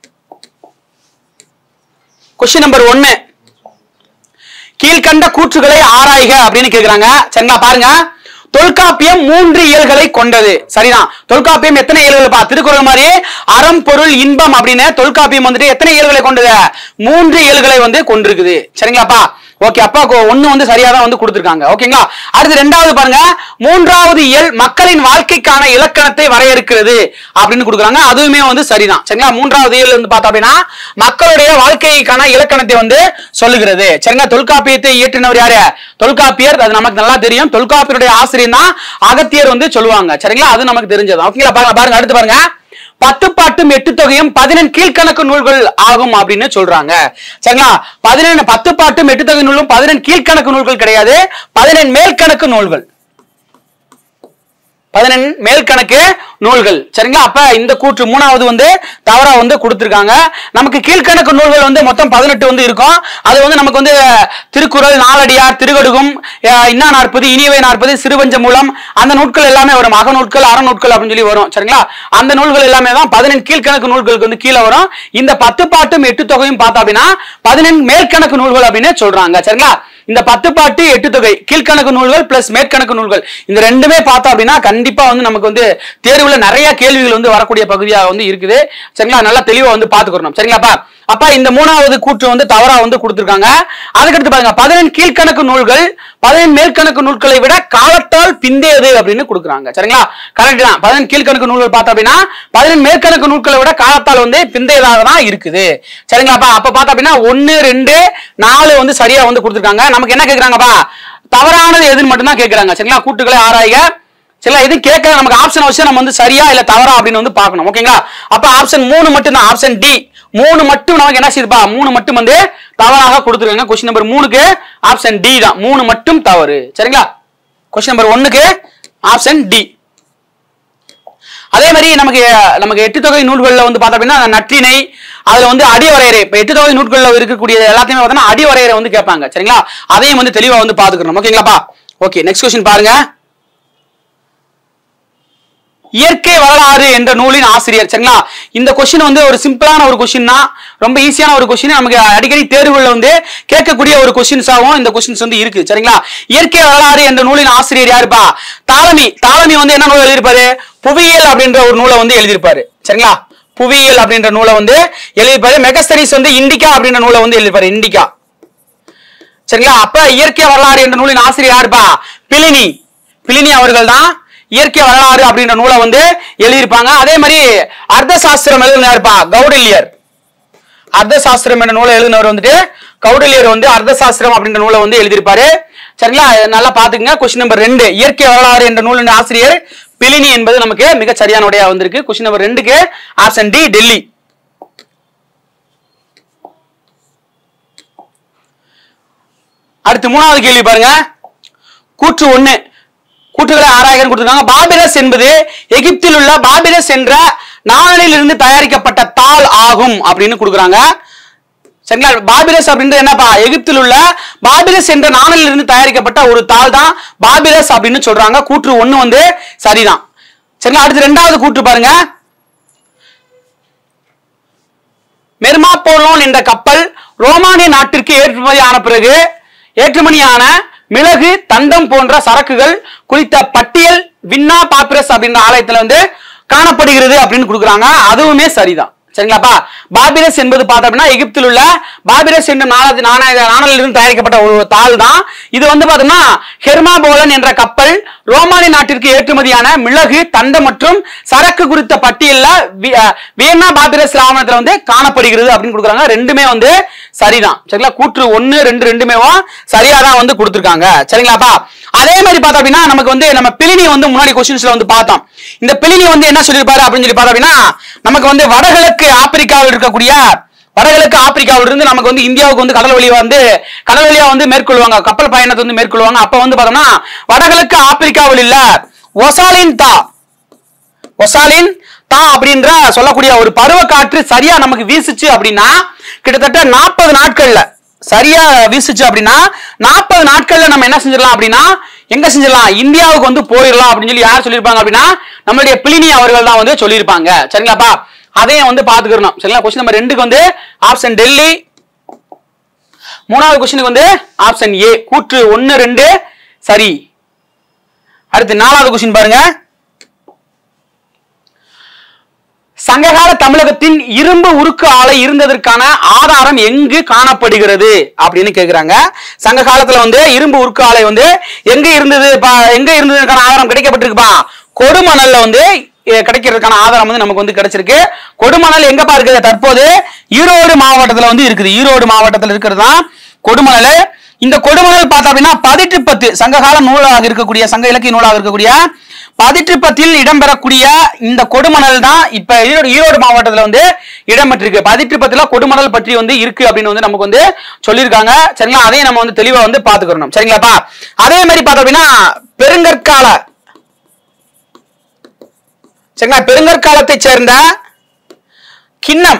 கொஸ்டின் நம்பர் ஒன்னு கீழ்கண்ட கூற்றுகளை ஆராய்க அப்படின்னு கேக்குறாங்க சரிங்களா பாருங்க தொல்காப்பியம் மூன்று இயல்களை கொண்டது சரிதான் தொல்காப்பியம் எத்தனை இயல்கள் பா திருக்குறள் மாதிரி அறம் பொருள் இன்பம் அப்படின்னு தொல்காப்பியம் வந்துட்டு எத்தனை இயல்களை கொண்டது மூன்று இயல்களை வந்து கொண்டிருக்குது சரிங்களாப்பா ஓகே அப்பா கொ- ஒண்ணு வந்து சரியா தான் வந்து கொடுத்திருக்காங்க ஓகேங்களா அடுத்து ரெண்டாவது பாருங்க மூன்றாவது இயல் மக்களின் வாழ்க்கைக்கான இலக்கணத்தை வரையறுக்கிறது அப்படின்னு கொடுக்குறாங்க அதுவுமே வந்து சரிதான் சரிங்களா மூன்றாவது இயல் வந்து பார்த்தோம் அப்படின்னா மக்களுடைய வாழ்க்கைக்கான இலக்கணத்தை வந்து சொல்லுகிறது சரிங்களா தொல்காப்பியத்தை இயற்றினவர் யாரு தொல்காப்பியர் அது நமக்கு நல்லா தெரியும் தொல்காப்பியருடைய ஆசிரியர் தான் அகத்தியர் வந்து சொல்லுவாங்க சரிங்களா அது நமக்கு தெரிஞ்சது ஓகேங்களா பாருங்க பாருங்க அடுத்து பாருங்க பத்து பாட்டும் எட்டு தொகையும் பதினெண் கீழ்கணக்கு நூல்கள் ஆகும் அப்படின்னு சொல்றாங்க சரிங்களா பதினெண் பத்து பாட்டும் எட்டு தொகை நூலும் பதினெண் கீழ்கணக்கு நூல்கள் கிடையாது பதினெண் மேல்கணக்கு நூல்கள் பதினெண் மேல் கணக்கு நூல்கள் சரிங்களா அப்ப இந்த கூற்று மூணாவது வந்து தவறா வந்து கொடுத்திருக்காங்க நமக்கு கீழ்கணக்கு நூல்கள் வந்து மொத்தம் பதினெட்டு வந்து இருக்கும் அது வந்து நமக்கு வந்து திருக்குறள் நாலடியார் திருகடுகும் அஹ், இன்னா நாற்பது இனியவை நாற்பது சிறுவஞ்ச மூலம் அந்த நூட்கள் எல்லாமே வரும் அகநூட்கள் அறநூட்கள் அப்படின்னு சொல்லி வரும் சரிங்களா அந்த நூல்கள் எல்லாமே தான் பதினெண் கீழ்கணக்கு நூல்களுக்கு வந்து கீழே வரும் இந்த பத்து பாட்டும் எட்டு தொகையும் பார்த்தா அப்படின்னா பதினெண் மேற்கணக்கு நூல்கள் அப்படின்னு சொல்றாங்க சரிங்களா இந்த பத்து பாட்டு எட்டு தொகை கீழ்கணக்கு நூல்கள் பிளஸ் மேற்கணக்கு நூல்கள் இந்த ரெண்டுமே பார்த்தோம் அப்படின்னா கண்டிப்பா வந்து நமக்கு வந்து தேர்வுல நிறைய கேள்விகள் வந்து வரக்கூடிய பகுதியாக வந்து இருக்குது சரிங்களா நல்லா தெளிவா வந்து பாத்துக்கிறோம் சரிங்களாப்பா அப்ப இந்த மூணாவது கூற்று வந்து தவறா வந்து கொடுத்திருக்காங்க அதுக்கடுத்து பாருங்க பதினெண் கீழ்கணக்கு நூல்கள் பதினெண் மேற்கணக்கு நூல்களை விட காலத்தால் பிந்தையது அப்படின்னு கொடுக்குறாங்க சரிங்களா கரெக்ட் தான் பதினெண் கீழ்கணக்கு நூல்கள் பார்த்தோம் அப்படின்னா பதினெண் மேற்கணக்கு நூல்களை விட காலத்தால் வந்து பிந்தையதாக தான் இருக்குது சரிங்களாப்பா அப்ப பார்த்தோம் அப்படின்னா ஒன்னு ரெண்டு நாலு வந்து சரியா வந்து கொடுத்துருக்காங்க நமக்கு என்ன கேக்குறாங்கப்பா தவறானது எதுன்னு மட்டும்தான் கேக்குறாங்க சரிங்களா கூட்டுகளை ஆராய்க சரிங்களா எதுவும் கேட்கல நமக்கு ஆப்ஷன் வச்சு நம்ம வந்து சரியா இல்ல தவறா அப்படின்னு வந்து பார்க்கணும் ஓகேங்களா அப்ப ஆப்ஷன் மூணு மட்டும் தான் ஆப்ஷன் டி மூணு மட்டும் நமக்கு என்ன செய்யுதுப்பா மூணு மட்டும் வந்து தவறாக கொடுத்துருக்காங்க கொஸ்டின் நம்பர் மூணுக்கு ஆப்ஷன் டி தான் மூணு மட்டும் தவறு சரிங்களா கொஸ்டின் நம்பர் ஒன்னுக்கு ஆப்ஷன் டி அதே மாதிரி நமக்கு நமக்கு எட்டு தொகை நூல்கள்ல வந்து பார்த்தோம் அப்படின்னா நற்றினை அதுல வந்து அடிவரையறை இப்ப எட்டு தொகை நூல்கள்ல இருக்கக்கூடிய எல்லாத்தையுமே பார்த்தோம்னா அடிவரையறை வந்து கேட்பாங்க சரிங்களா அதையும் வந்து தெளிவா வந்து பாத்துக்கணும் ஓகேங்களாப்பா ஓகே நெக்ஸ்ட் கொஸ்டின் பாருங்க இயற்கை வரலாறு என்ற நூலின் ஆசிரியர் சரிங்களா இந்த கொஸ்டின் வந்து ஒரு சிம்பிளான ஒரு கொஸ்டின் தான் ரொம்ப ஈஸியான ஒரு கொஸ்டின் நமக்கு அடிக்கடி தேர்வுகள்ல வந்து கேட்கக்கூடிய ஒரு கொஸ்டின்ஸாகவும் இந்த கொஸ்டின்ஸ் வந்து இருக்கு சரிங்களா இயற்கை வரலாறு என்ற நூலின் ஆசிரியர் யாருப்பா தாலமி தாலமி வந்து என்ன நூல் எழுதியிருப்பாரு புவியியல் அப்படின்ற ஒரு நூலை வந்து எழுதியிருப்பாரு சரிங்களா புவியியல் அப்படின்ற நூலை வந்து எழுதியிருப்பாரு மெகஸ்தரிஸ் வந்து இண்டிகா அப்படின்ற நூலை வந்து எழுதியிருப்பாரு இண்டிகா சரிங்களா அப்ப இயற்கை வரலாறு என்ற நூலின் ஆசிரியர் யாருப்பா பிலினி பிலினி அவர்கள் தான் இயற்கை வரலாறு அப்படின்ற நூலை வந்து எழுதியிருப்பாங்க அதே மாதிரி அர்த்த சாஸ்திரம் எழுதின யாருப்பா கௌடில்யர் அர்த்த சாஸ்திரம் என்ற நூலை எழுதினவர் வந்துட்டு கௌடில்யர் வந்து அர்த்த சாஸ்திரம் அப்படின்ற நூலை வந்து எழுதியிருப்பாரு சரிங்களா இதை நல்லா பாத்துக்கங்க கொஸ்டின் நம்பர் ரெண்டு இயற்கை வரலாறு என்ற நூலின் ஆசிரியர் பிலினி என்பது நமக்கு மிக சரியான உடையா வந்திருக்கு கொஸ்டின் நம்பர் ரெண்டுக்கு ஆப்ஷன் டி டெல்லி அடுத்து மூணாவது கேள்வி பாருங்க கூற்று ஒண்ணு கூற்றுகளை ஆராய்கன்னு கொடுத்திருக்காங்க பாபிரஸ் என்பது எகிப்தில் உள்ள பாபிரஸ் என்ற நாணலில் இருந்து தயாரிக்கப்பட்ட தாள் ஆகும் அப்படின்னு கொடுக்குறாங்க சரிங்களா பாபிரஸ் அப்படின்றது என்னப்பா எகிப்தில் உள்ள பாபிரஸ் என்ற நாணலில் இருந்து தயாரிக்கப்பட்ட ஒரு தாள் தான் பாபிரஸ் அப்படின்னு சொல்றாங்க கூற்று ஒண்ணு வந்து சரிதான் சரிங்களா அடுத்து ரெண்டாவது கூற்று பாருங்க மெர்மாப்போலோன் என்ற கப்பல் ரோமானிய நாட்டிற்கு ஏற்றுமதி ஆன பிறகு ஏற்றுமதியான மிளகு தண்டம் போன்ற சரக்குகள் குறித்த பட்டியல் வின்னா பாப்பிரஸ் அப்படின்ற ஆலயத்துல வந்து காணப்படுகிறது அப்படின்னு கொடுக்குறாங்க அதுவுமே சரிதான் சரிங்களாப்பா பாபிரஸ் என்பது பார்த்தோம் அப்படின்னா எகிப்தில் உள்ள பாபிரஸ் என்னும் நாண நாணய நாணலில் இருந்து தயாரிக்கப்பட்ட ஒரு தாள் தான் இது வந்து பார்த்தோம்னா ஹெர்மாபோலன் என்ற கப்பல் ரோமானிய நாட்டிற்கு ஏற்றுமதியான மிளகு தண்டம் மற்றும் சரக்கு குறித்த பட்டியல்ல வி- அஹ் வியன்னா பாபிரஸ் ஆவணத்துல வந்து காணப்படுகிறது அப்படின்னு கொடுக்குறாங்க ரெண்டுமே வந்து சரிதான் சரிங்களா கூற்று ஒன்னு ரெண்டு ரெண்டுமேவும் சரியா தான் வந்து கொடுத்துருக்காங்க சரிங்களாப்பா அதே மாதிரி பார்த்தோம் அப்படின்னா நமக்கு வந்து நம்ம பிலினி வந்து முன்னாடி கொஸ்டின்ஸ்ல வந்து பார்த்தோம் இந்த பிலினி வந்து என்ன சொல்லியிருப்பாரு அப்படின்னு சொல்லி பார்த்தோம் அப்படின்னா நமக்கு வந்து வடகிழக்கு ஆப்பிரிக்காவில் இருக்கக்கூடிய வடகிழக்கு ஆப்பிரிக்காவில இருந்து நமக்கு வந்து இந்தியாவுக்கு வந்து கடல் வழியா வந்து கடல் வழியா வந்து மேற்கொள்வாங்க கப்பல் பயணத்தை வந்து மேற்கொள்வாங்க அப்ப வந்து பார்த்தோம்னா வடகிழக்கு ஆப்பிரிக்காவில் இல்ல ஒசாலின் தா ஒசாலின் தா அப்படின்ற சொல்லக்கூடிய ஒரு பருவ காற்று சரியா நமக்கு வீசுச்சு அப்படின்னா கிட்டத்தட்ட நாற்பது நாட்கள்ல சரியா வீசுச்சு அப்படின்னா நாற்பது நாட்கள்ல நம்ம என்ன செஞ்சிடலாம் அப்படின்னா எங்க செஞ்சிடலாம் இந்தியாவுக்கு வந்து போயிடலாம் அப்படின்னு சொல்லி யார் சொல்லியிருப்பாங்க அப்படின்னா நம்மளுடைய பிளினி அவர்கள் தான் வந்து சொல்லியிருப்பாங்க சரிங்களாப்பா அதையும் வந்து பாத்துக்கிறணும் சரிங்களா கொஸ்டின் நம்பர் ரெண்டுக்கு வந்து ஆப்ஷன் டெல்லி மூணாவது கொஸ்டினுக்கு வந்து ஆப்ஷன் ஏ கூற்று ஒன்னு ரெண்டு சரி அடுத்து நாலாவது கொஸ்டின் பாருங்க சங்ககால தமிழகத்தின் இரும்பு உருக்கு ஆலை இருந்ததற்கான ஆதாரம் எங்கு காணப்படுகிறது அப்படின்னு கேக்குறாங்க சங்க காலத்துல வந்து இரும்பு உருக்கு ஆலை வந்து எங்க இருந்தது பா- எங்க இருந்ததுக்கான ஆதாரம் கிடைக்கப்பட்டிருக்குப்பா கொடுமணல்ல வந்து எ, கிடைக்கிறதுக்கான ஆதாரம் வந்து நமக்கு வந்து கிடைச்சிருக்கு கொடுமணல் எங்கப்பா இருக்குது தற்போது ஈரோடு மாவட்டத்துல வந்து இருக்குது ஈரோடு மாவட்டத்துல இருக்கிறது தான் கொடுமணல் இந்த கொடுமணல் பார்த்தா அப்படின்னா பதிட்டு பத்து சங்ககால நூலாக இருக்கக்கூடிய சங்க இலக்கிய நூலாக இருக்கக்கூடிய பதிற்றுப்பத்தில் இடம்பெறக்கூடிய இந்த கொடுமணல் தான் இப்ப ஈரோடு ஈரோடு மாவட்டத்துல வந்து இடம்பெற்றிருக்கு பதிற்றுப்பத்துல கொடுமணல் பற்றி வந்து இருக்கு அப்படின்னு வந்து நமக்கு வந்து சொல்லியிருக்காங்க சரிங்களா அதையும் நம்ம வந்து தெளிவா வந்து பாத்துக்கிறோம் சரிங்களாப்பா அதே மாதிரி பார்த்தோம் அப்படின்னா பெருங்கற்கால சரிங்களா பெருங்கற்காலத்தை சேர்ந்த கிண்ணம்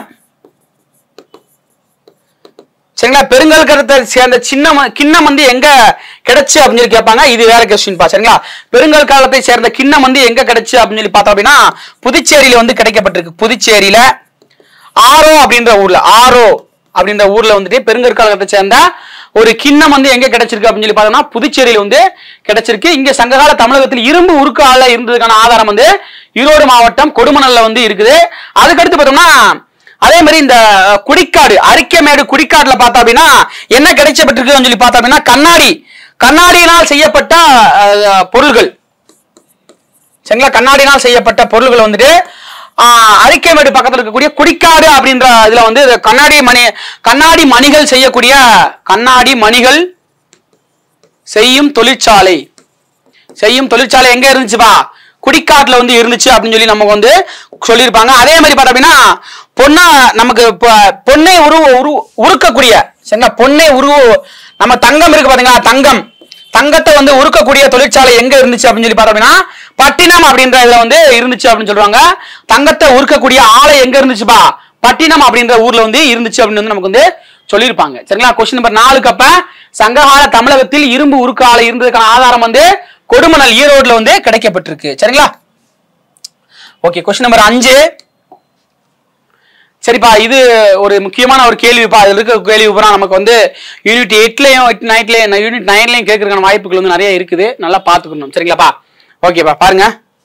சரிங்களா பெருங்கற்காலத்தை சேர்ந்த சின்னம் கிண்ணம் வந்து எங்க கிடைச்சு அப்படின்னு சொல்லி கேட்பாங்க இது வேற கொஸ்டின் பா சரிங்களா பெருங்கல் காலத்தை சேர்ந்த கிண்ணம் வந்து எங்க கிடைச்சு அப்படின்னு சொல்லி பார்த்தோம் அப்படின்னா புதுச்சேரியில வந்து கிடைக்கப்பட்டிருக்கு புதுச்சேரியில ஆரோ அப்படின்ற ஊர்ல ஆரோ அப்படின்ற ஊர்ல வந்துட்டு பெருங்கற்காலத்தை சேர்ந்த ஒரு கிண்ணம் வந்து எங்க கிடைச்சிருக்கு அப்படின்னு சொல்லி பார்த்தோம்னா புதுச்சேரியில வந்து கிடைச்சிருக்கு இங்க சங்ககால தமிழகத்தில் இரும்பு உருக்கு ஆல இருந்ததுக்கான ஆதாரம் வந்து ஈரோடு மாவட்டம் கொடுமணல்ல வந்து இருக்குது அதுக்கடுத்து பார்த்தோம்னா அதே மாதிரி இந்த அஹ், குடிக்காடு அரிக்கமேடு குடிக்காடுல பார்த்தா அப்படின்னா என்ன கிடைச்சப்பட்டிருக்குன்னு சொல்லி பார்த்தா அப்படின்னா கண்ணாடி கண்ணாடியினால் செய்யப்பட்ட அஹ், பொருள்கள் சரிங்களா கண்ணாடினால் செய்யப்பட்ட பொருள்கள் வந்துட்டு ஆஹ், அரிக்கைமேடு பக்கத்துல இருக்கக்கூடிய குடிக்காடு அப்படின்ற இதுல வந்து இது கண்ணாடி மணி கண்ணாடி மணிகள் செய்யக்கூடிய கண்ணாடி மணிகள் செய்யும் தொழிற்சாலை செய்யும் தொழிற்சாலை எங்க இருந்துச்சுப்பா குடிக்காட்டுல வந்து இருந்துச்சு அப்படின்னு சொல்லி நமக்கு வந்து சொல்லியிருப்பாங்க அதே மாதிரி பார்த்தா அப்படின்னா பொண்ணா நமக்கு பொ- பொன்னை உரு உரு உருக்கக்கூடிய சரிங்களா பொன்னை உரு நம்ம தங்கம் இருக்கு பாத்தீங்களா தங்கம் தங்கத்தை வந்து உருக்கக்கூடிய தொழிற்சாலை எங்க இருந்துச்சு அப்படின்னு சொல்லி பார்த்தோம் அப்படின்னா பட்டினம் அப்படின்ற இதுல வந்து இருந்துச்சு அப்படின்னு சொல்றாங்க தங்கத்தை உருக்கக்கூடிய ஆலை எங்க இருந்துச்சுப்பா பட்டினம் அப்படின்ற ஊர்ல வந்து இருந்துச்சு அப்படின்னு வந்து நமக்கு வந்து சொல்லியிருப்பாங்க சரிங்களா கொஸ்டின் நம்பர் நாலுக்கு அப்ப சங்ககால தமிழகத்தில் இரும்பு உருக்கு ஆலை இருந்ததுக்கான ஆதாரம் வந்து கொடுமணல் ஈரோடுல வந்து கிடைக்கப்பட்டிருக்கு சரிங்களா ஓகே கொஸ்டின் நம்பர் அஞ்சு சரிப்பா இது ஒரு முக்கியமான ஒரு கேள்விப்பா இதுல இருக்க கேள்வி பூரா நமக்கு வந்து யூனிட் எயிட்லயும் நைட்லயும் யூனிட் நைன்லயும் கேட்கறதுக்கான வாய்ப்புகள் வந்து நிறைய இருக்குது நல்லா பாத்துக்கணும் சரிங்களாப்பா ஓகேப்பா பாருங்க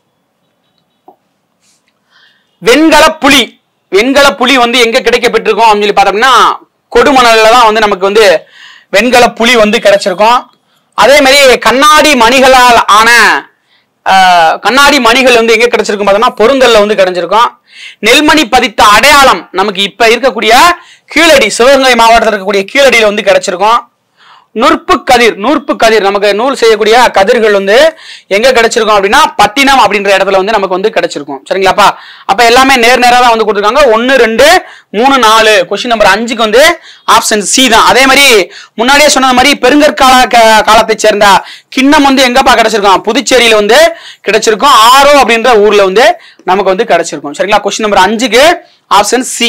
வெண்கல புலி வெண்கல புலி வந்து எங்க கிடைக்கப்பட்டிருக்கும் அப்படின்னு சொல்லி பார்த்தோம்னா கொடுமணல்ல தான் வந்து நமக்கு வந்து வெண்கல புலி வந்து கிடைச்சிருக்கும் அதே மாதிரி கண்ணாடி மணிகளால் ஆன ஆஹ், கண்ணாடி மணிகள் வந்து எங்க கிடைச்சிருக்கும் பார்த்தோம்னா பொருங்கல்ல வந்து கிடைச்சிருக்கும் நெல்மணி பதித்த அடையாளம் நமக்கு இப்ப இருக்கக்கூடிய கீழடி சிவகங்கை மாவட்டத்தில் இருக்கக்கூடிய கீழடியில வந்து கிடைச்சிருக்கும் நூற்பு கதிர் நூற்பு கதிர் நமக்கு நூல் செய்யக்கூடிய கதிர்கள் வந்து எங்க கிடைச்சிருக்கும் அப்படின்னா பட்டினம் அப்படின்ற இடத்துல வந்து நமக்கு வந்து கிடைச்சிருக்கும் சரிங்களாப்பா அப்ப எல்லாமே நேர் நேரா தான் வந்து கொடுத்துருக்காங்க ஒன்னு ரெண்டு மூணு நாலு கொஸ்டின் நம்பர் அஞ்சுக்கு வந்து ஆப்ஷன் சி தான் அதே மாதிரி முன்னாடியே சொன்ன மாதிரி பெருங்கற்கால க- காலத்தை சேர்ந்த கிண்ணம் வந்து எங்கப்பா கிடைச்சிருக்கும் புதுச்சேரியில வந்து கிடைச்சிருக்கும் ஆரோ அப்படின்ற ஊர்ல வந்து நமக்கு வந்து கிடைச்சிருக்கும் சரிங்களா கொஸ்டின் நம்பர் அஞ்சுக்கு ஆப்ஷன் சி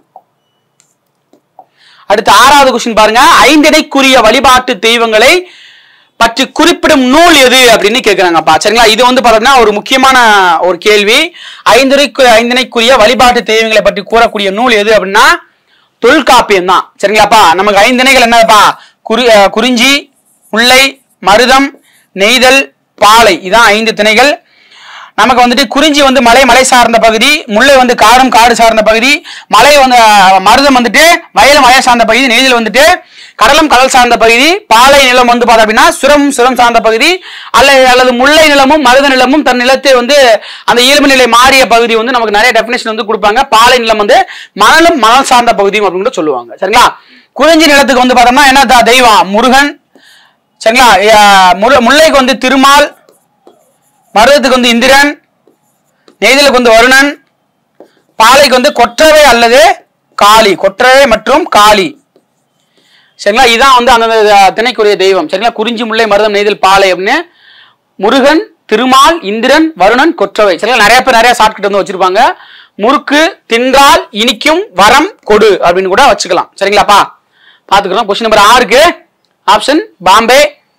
அடுத்து ஆறாவது கொஸ்டின் பாருங்க ஐந்திடைக்குரிய வழிபாட்டு தெய்வங்களை பற்றி குறிப்பிடும் நூல் எது அப்படின்னு கேக்குறாங்கப்பா சரிங்களா இது வந்து பாத்தீங்கன்னா ஒரு முக்கியமான ஒரு கேள்வி ஐந்திணைக்கு ஐந்திணைக்குரிய வழிபாட்டு தெய்வங்களை பற்றி கூறக்கூடிய நூல் எது அப்படின்னா தொல்காப்பியம் தான் சரிங்களாப்பா நமக்கு ஐந்திணைகள் என்னப்பா குறி அஹ் குறிஞ்சி முல்லை மருதம் நெய்தல் பாலை இதான் ஐந்து திணைகள் நமக்கு வந்துட்டு குறிஞ்சி வந்து மலை மலை சார்ந்த பகுதி முல்லை வந்து காடும் காடு சார்ந்த பகுதி மலை வந்து அஹ், மருதம் வந்துட்டு வயல் வயல் சார்ந்த பகுதி நெய்தல் வந்துட்டு கடலும் கடல் சார்ந்த பகுதி பாலை நிலம் வந்து பார்த்தோம் அப்படின்னா சுரம் சுரம் சார்ந்த பகுதி அல்லது அல்லது முல்லை நிலமும் மருத நிலமும் தன் நிலத்தை வந்து அந்த இயல்பு நிலை மாறிய பகுதி வந்து நமக்கு நிறைய டெபினேஷன் வந்து கொடுப்பாங்க பாலை நிலம் வந்து மணலும் மணல் சார்ந்த பகுதியும் அப்படின்னு கூட சொல்லுவாங்க சரிங்களா குறிஞ்சி நிலத்துக்கு வந்து பார்த்தோம்னா என்ன த- தெய்வம் முருகன் சரிங்களா அஹ், முரு- முல்லைக்கு வந்து திருமால் மருதத்துக்கு வந்து இந்திரன் நெய்தலுக்கு வந்து வருணன் பாலைக்கு வந்து கொற்றவை அல்லது காளி கொற்றவை மற்றும் காளி சரிங்களா இதான் வந்து அந்த திணைக்குரிய தெய்வம் சரிங்களா குறிஞ்சி முல்லை மருதம் நெய்தல் பாலை அப்படின்னு முருகன் திருமால் இந்திரன் வருணன் கொற்றவை சரிங்களா நிறைய பேர் நிறைய ஷார்ட்கட் வந்து வச்சிருப்பாங்க முறுக்கு தின்றால் இனிக்கும் வரம் கொடு அப்படின்னு கூட வச்சுக்கலாம் சரிங்களாப்பா பாத்துக்கிறோம் கொஸ்டின் நம்பர் ஆறுக்கு ஆப்ஷன் பாம்பே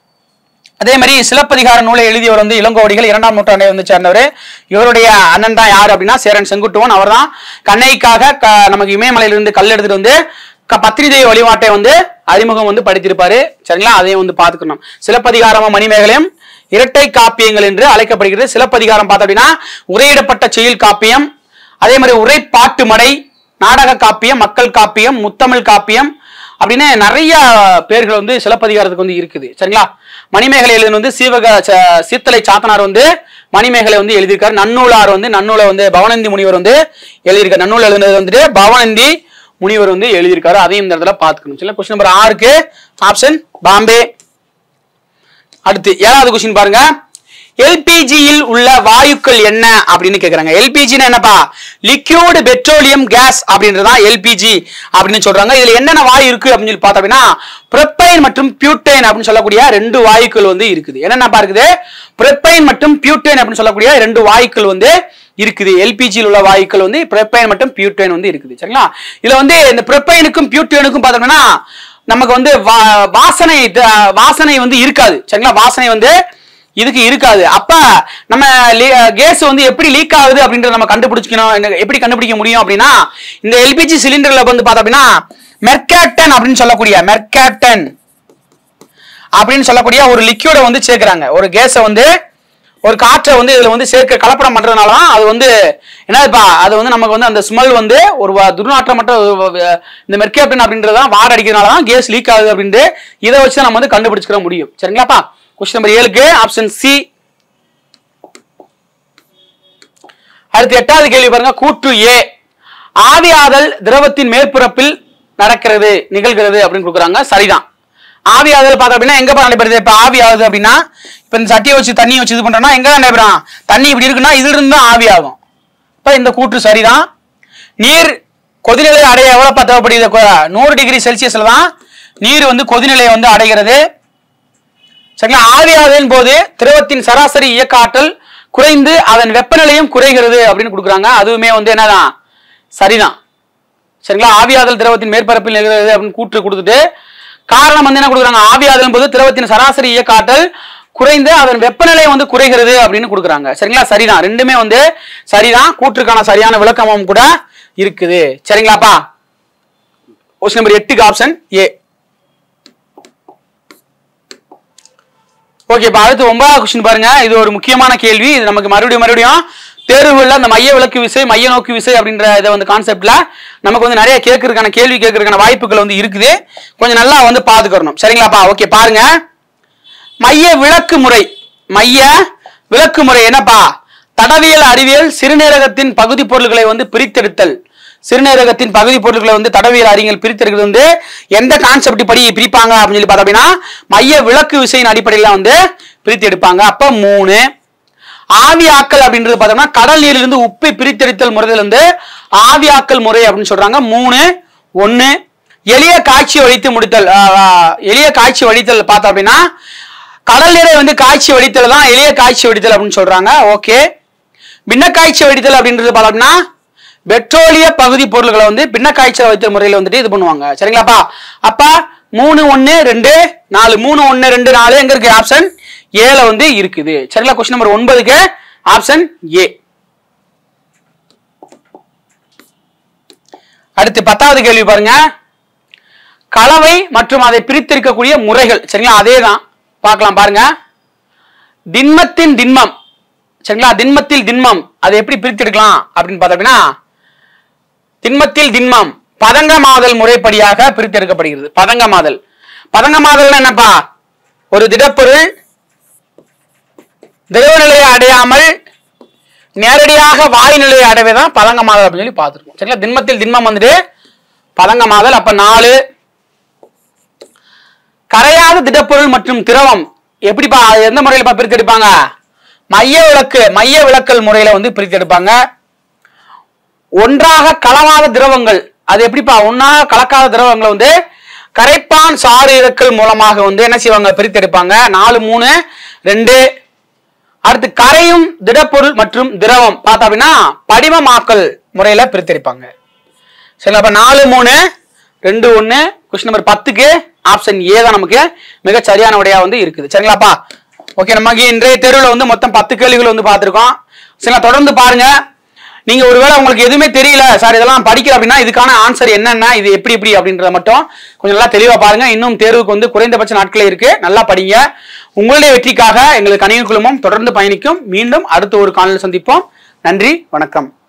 அதே மாதிரி சிலப்பதிகார நூலை எழுதியவர் வந்து இளங்கோவடிகள் இரண்டாம் நூற்றாண்டை வந்து சேர்ந்தவர் இவருடைய அண்ணன் தான் யார் அப்படின்னா சேரன் செங்குட்டுவன் அவர் தான் கண்ணைக்காக க- நமக்கு இமயமலையிலிருந்து கல் எடுத்துட்டு வந்து க- பத்தினி தெய்வ வழிபாட்டை வந்து அறிமுகம் வந்து படித்திருப்பாரு சரிங்களா அதையும் வந்து பார்த்துக்கணும் சிலப்பதிகாரமும் மணிமேகலையும் இரட்டை காப்பியங்கள் என்று அழைக்கப்படுகிறது சிலப்பதிகாரம் பார்த்தோம் அப்படின்னா உரையிடப்பட்ட செயல் காப்பியம் அதே மாதிரி உரைப்பாட்டு மடை நாடக காப்பியம் மக்கள் காப்பியம் முத்தமிழ் காப்பியம் அப்படின்னு நிறைய பேர்கள் வந்து சிலப்பதிகாரத்துக்கு வந்து இருக்குது சரிங்களா மணிமேகலை எழுதின வந்து சீவக ச- சீத்தலை சாத்தனார் வந்து மணிமேகலை வந்து எழுதியிருக்காரு நன்னூலார் வந்து நன்னூலை வந்து பவனந்தி முனிவர் வந்து எழுதியிருக்காரு நன்னூல் எழுதினது வந்துட்டு பவனந்தி முனிவர் வந்து எழுதியிருக்காரு அதையும் இந்த இடத்துல பார்த்துக்கணும் சரிங்களா கொஸ்டின் நம்பர் ஆறுக்கு ஆப்ஷன் பாம்பே அடுத்து ஏழாவது கொஸ்டின் பாருங்க எல்பிஜியில் உள்ள வாயுக்கள் என்ன அப்படின்னு கேக்குறாங்க எல்பிஜினா என்னப்பா லிக்யூட் பெட்ரோலியம் கேஸ் அப்படின்றதான் எல்பிஜி அப்படின்னு சொல்றாங்க இதுல என்னென்ன வாயு இருக்கு அப்படின்னு சொல்லி பார்த்தோம் அப்படின்னா ப்ரொப்பைன் மற்றும் பியூட்டைன் அப்படின்னு சொல்லக்கூடிய ரெண்டு வாயுக்கள் வந்து இருக்குது என்னென்னப்பா இருக்குது ப்ரொப்பைன் மற்றும் பியூட்டைன் அப்படின்னு சொல்லக்கூடிய ரெண்டு வாயுக்கள் வந்து இருக்குது எல்பிஜியில் உள்ள வாயுக்கள் வந்து ப்ரொப்பைன் மற்றும் பியூட்டைன் வந்து இருக்குது சரிங்களா இதுல வந்து இந்த ப்ரொப்பைனுக்கும் பியூட்டைனுக்கும் பார்த்தோம்னா நமக்கு வந்து வா- வாசனை த- வாசனை வந்து இருக்காது சரிங்களா வாசனை வந்து இதுக்கு இருக்காது அப்ப நம்ம கேஸ் வந்து எப்படி லீக் ஆகுது அப்படின்றத நம்ம கண்டுபிடிச்சிக்கணும் என்ன- எப்படி கண்டுபிடிக்க முடியும் அப்படின்னா இந்த எல்பிஜி சிலிண்டர்ல வந்து பார்த்தோம் அப்படின்னா மெர்காட்டன் அப்படின்னு சொல்லக்கூடிய மெர்காட்டன் அப்படின்னு சொல்லக்கூடிய ஒரு லிக்யூடை வந்து சேர்க்கிறாங்க ஒரு கேஸை வந்து ஒரு காற்றை வந்து இதுல வந்து சேர்க்க கலப்படம் பண்றதுனால தான் அது வந்து என்னதுப்பா அது வந்து நமக்கு வந்து அந்த ஸ்மெல் வந்து ஒரு வ- துர்நாற்றமற்ற ஒரு வ- வ- இந்த மெர்கேப்டன் அப்படின்றது தான் வாட அடிக்கிறதுனால தான் கேஸ் லீக் ஆகுது அப்படின்ட்டு இதை வச்சு தான் நம்ம வந்து கண்டுபிடிச்சுக்கிற முடியும் சரிங்களாப்பா கொஸ்டின் நம்பர் ஏழுக்கு ஆப்ஷன் சி அடுத்து எட்டாவது கேள்வி பாருங்க கூற்று ஏ ஆவியாதல் திரவத்தின் மேற்புறப்பில் நடக்கிறது நிகழ்கிறது அப்படின்னு கொடுக்குறாங்க சரிதான் ஆவியாதல் பார்த்தோம் அப்படின்னா எங்க போய் நடைபெறுது இப்ப ஆவியாகுது அப்படின்னா இப்ப இந்த சட்டியை வச்சு தண்ணியை வச்சு இது பண்றோம்னா எங்க தான் நடைபெறும் தண்ணி இப்படி இருக்குன்னா இதுல இருந்து தான் ஆவியாகும் இப்ப இந்த கூற்று சரிதான் நீர் கொதிநிலை அடைய எவ்வளவு தேவைப்படுகிறது கொ- நூறு டிகிரி செல்சியஸ்ல தான் நீர் வந்து கொதிநிலையை வந்து அடைகிறது சரிங்களா ஆவியாதலின் போது திரவத்தின் சராசரி இயக்க ஆற்றல் குறைந்து அதன் வெப்பநிலையும் குறைகிறது அப்படின்னு கொடுக்குறாங்க அதுவுமே வந்து என்னதான் சரிதான் சரிங்களா ஆவியாதல் திரவத்தின் மேற்பரப்பில் நிகழ்கிறது அப்படின்னு கூற்று கொடுத்துட்டு காரணம் வந்து என்ன கொடுக்குறாங்க ஆவியாதல் போது திரவத்தின் சராசரி இயக்க ஆற்றல் குறைந்து அதன் வெப்பநிலை வந்து குறைகிறது அப்படின்னு கொடுக்குறாங்க சரிங்களா சரிதான் ரெண்டுமே வந்து சரிதான் கூற்றுக்கான சரியான விளக்கமும் கூட இருக்குது சரிங்களாப்பா கொஸ்டின் நம்பர் எட்டுக்கு ஆப்ஷன் ஏ ஓகே இப்போ அடுத்து ஒன்பதாவது கொஸ்டின் பாருங்க இது ஒரு முக்கியமான கேள்வி இது நமக்கு மறுபடியும் மறுபடியும் தேர்வுகளில் அந்த மைய விளக்கு விசை மைய நோக்கு விசை அப்படின்ற இதை வந்து கான்செப்ட்ல நமக்கு வந்து நிறைய கேட்கறதுக்கான கேள்வி கேட்கறதுக்கான வாய்ப்புகள் வந்து இருக்குது கொஞ்சம் நல்லா வந்து பாத்துக்கறணும் சரிங்களாப்பா ஓகே பாருங்க மைய விளக்கு முறை மைய விளக்கு முறை என்னப்பா தடவியல் அறிவியல் சிறுநீரகத்தின் பகுதி பொருள்களை வந்து பிரித்தெடுத்தல் சிறுநீரகத்தின் பகுதி பொருட்களை வந்து தடவியல் அறிஞர்கள் பிரித்தெடுக்கிறது வந்து எந்த கான்செப்ட் படி பிரிப்பாங்க அப்படின்னு சொல்லி பார்த்தோம் அப்படின்னா மைய விளக்கு விசையின் அடிப்படையில் வந்து பிரித்து எடுப்பாங்க அப்ப மூணு ஆவியாக்கல் அப்படின்றது பார்த்தோம்னா கடல் நீரிலிருந்து உப்பை பிரித்தெடுத்தல் முறையில் வந்து ஆவியாக்கல் முறை அப்படின்னு சொல்றாங்க மூணு ஒன்னு எளிய காட்சி வடித்து முடித்தல் ஆ, ஆ, எளிய காட்சி வடித்தல் பார்த்தோம் அப்படின்னா கடல் நீரை வந்து காய்ச்சி வடித்தல் தான் எளிய காய்ச்சி வடித்தல் அப்படின்னு சொல்றாங்க ஓகே பின்னக்காய்ச்சி வடித்தல் அப்படின்றது பார்த்தோம்னா பெட்ரோலிய பகுதி பொருள்களை வந்து பின்னக்காய்ச்சல் வைத்தல் முறையில் வந்துட்டு இது பண்ணுவாங்க சரிங்களாப்பா அப்ப மூணு ஒன்னு ரெண்டு நாலு மூணு ஒன்னு ரெண்டு நாலு எங்க இருக்கு ஆப்ஷன் ஏல வந்து இருக்குது சரிங்களா கொஸ்டின் நம்பர் ஒன்பதுக்கு ஆப்ஷன் ஏ அடுத்து பத்தாவது கேள்வி பாருங்க கலவை மற்றும் அதை பிரித்திருக்கக்கூடிய முறைகள் சரிங்களா அதே தான் பார்க்கலாம் பாருங்க திண்மத்தின் திண்மம் சரிங்களா திண்மத்தில் திண்மம் அதை எப்படி பிரித்தெடுக்கலாம் அப்படின்னு பார்த்தோம் அப்படின்னா திண்மத்தில் திண்மம் பதங்கமாதல் முறைப்படியாக பிரித்தெடுக்கப்படுகிறது பதங்கமாதல் பதங்கமாதல் என்னப்பா ஒரு திடப்பொருள் திரவ நிலையை அடையாமல் நேரடியாக வாயு நிலையை அடைவதான் பதங்கமாதல் அப்படின்னு சொல்லி பார்த்துருக்கோம் சரிங்களா திண்மத்தில் திண்மம் வந்துட்டு பதங்கமாதல் அப்ப நாலு கரையாத திடப்பொருள் மற்றும் திரவம் எப்படிப்பா அது எந்த முறையில பிரித்தெடுப்பாங்க மைய விளக்கு மைய விளக்கல் முறையில வந்து பிரித்தெடுப்பாங்க ஒன்றாக கலவாத திரவங்கள் அது எப்படிப்பா ஒன்றாக கலக்காத திரவங்களை வந்து கரைப்பான் சாறு இறக்கல் மூலமாக வந்து என்ன செய்வாங்க பிரித்தெடுப்பாங்க நாலு மூணு ரெண்டு அடுத்து கரையும் திடப்பொருள் மற்றும் திரவம் பார்த்தோம் அப்படின்னா படிமமாக்கல் முறையில பிரித்தெடுப்பாங்க சரி அப்ப நாலு மூணு ரெண்டு ஒண்ணு கொஸ்டின் நம்பர் பத்துக்கு ஆப்ஷன் ஏ தான் நமக்கு மிக சரியான விடையா வந்து இருக்குது சரிங்களாப்பா ஓகே நமக்கு இன்றைய தேர்வுல வந்து மொத்தம் பத்து கேள்விகள் வந்து பார்த்திருக்கோம் சரிங்களா தொடர்ந்து பாருங்க நீங்க ஒருவேளை உங்களுக்கு எதுவுமே தெரியல சார் இதெல்லாம் படிக்கல அப்படின்னா இதுக்கான ஆன்சர் என்னென்ன இது எப்படி இப்படி அப்படின்றத மட்டும் கொஞ்சம் நல்லா தெளிவா பாருங்க இன்னும் தேர்வுக்கு வந்து குறைந்தபட்ச நாட்களே இருக்கு நல்லா படிங்க உங்களுடைய வெற்றிக்காக எங்களுக்கு கணினி குழுமம் தொடர்ந்து பயணிக்கும் மீண்டும் அடுத்த ஒரு காணொலி சந்திப்போம் நன்றி வணக்கம்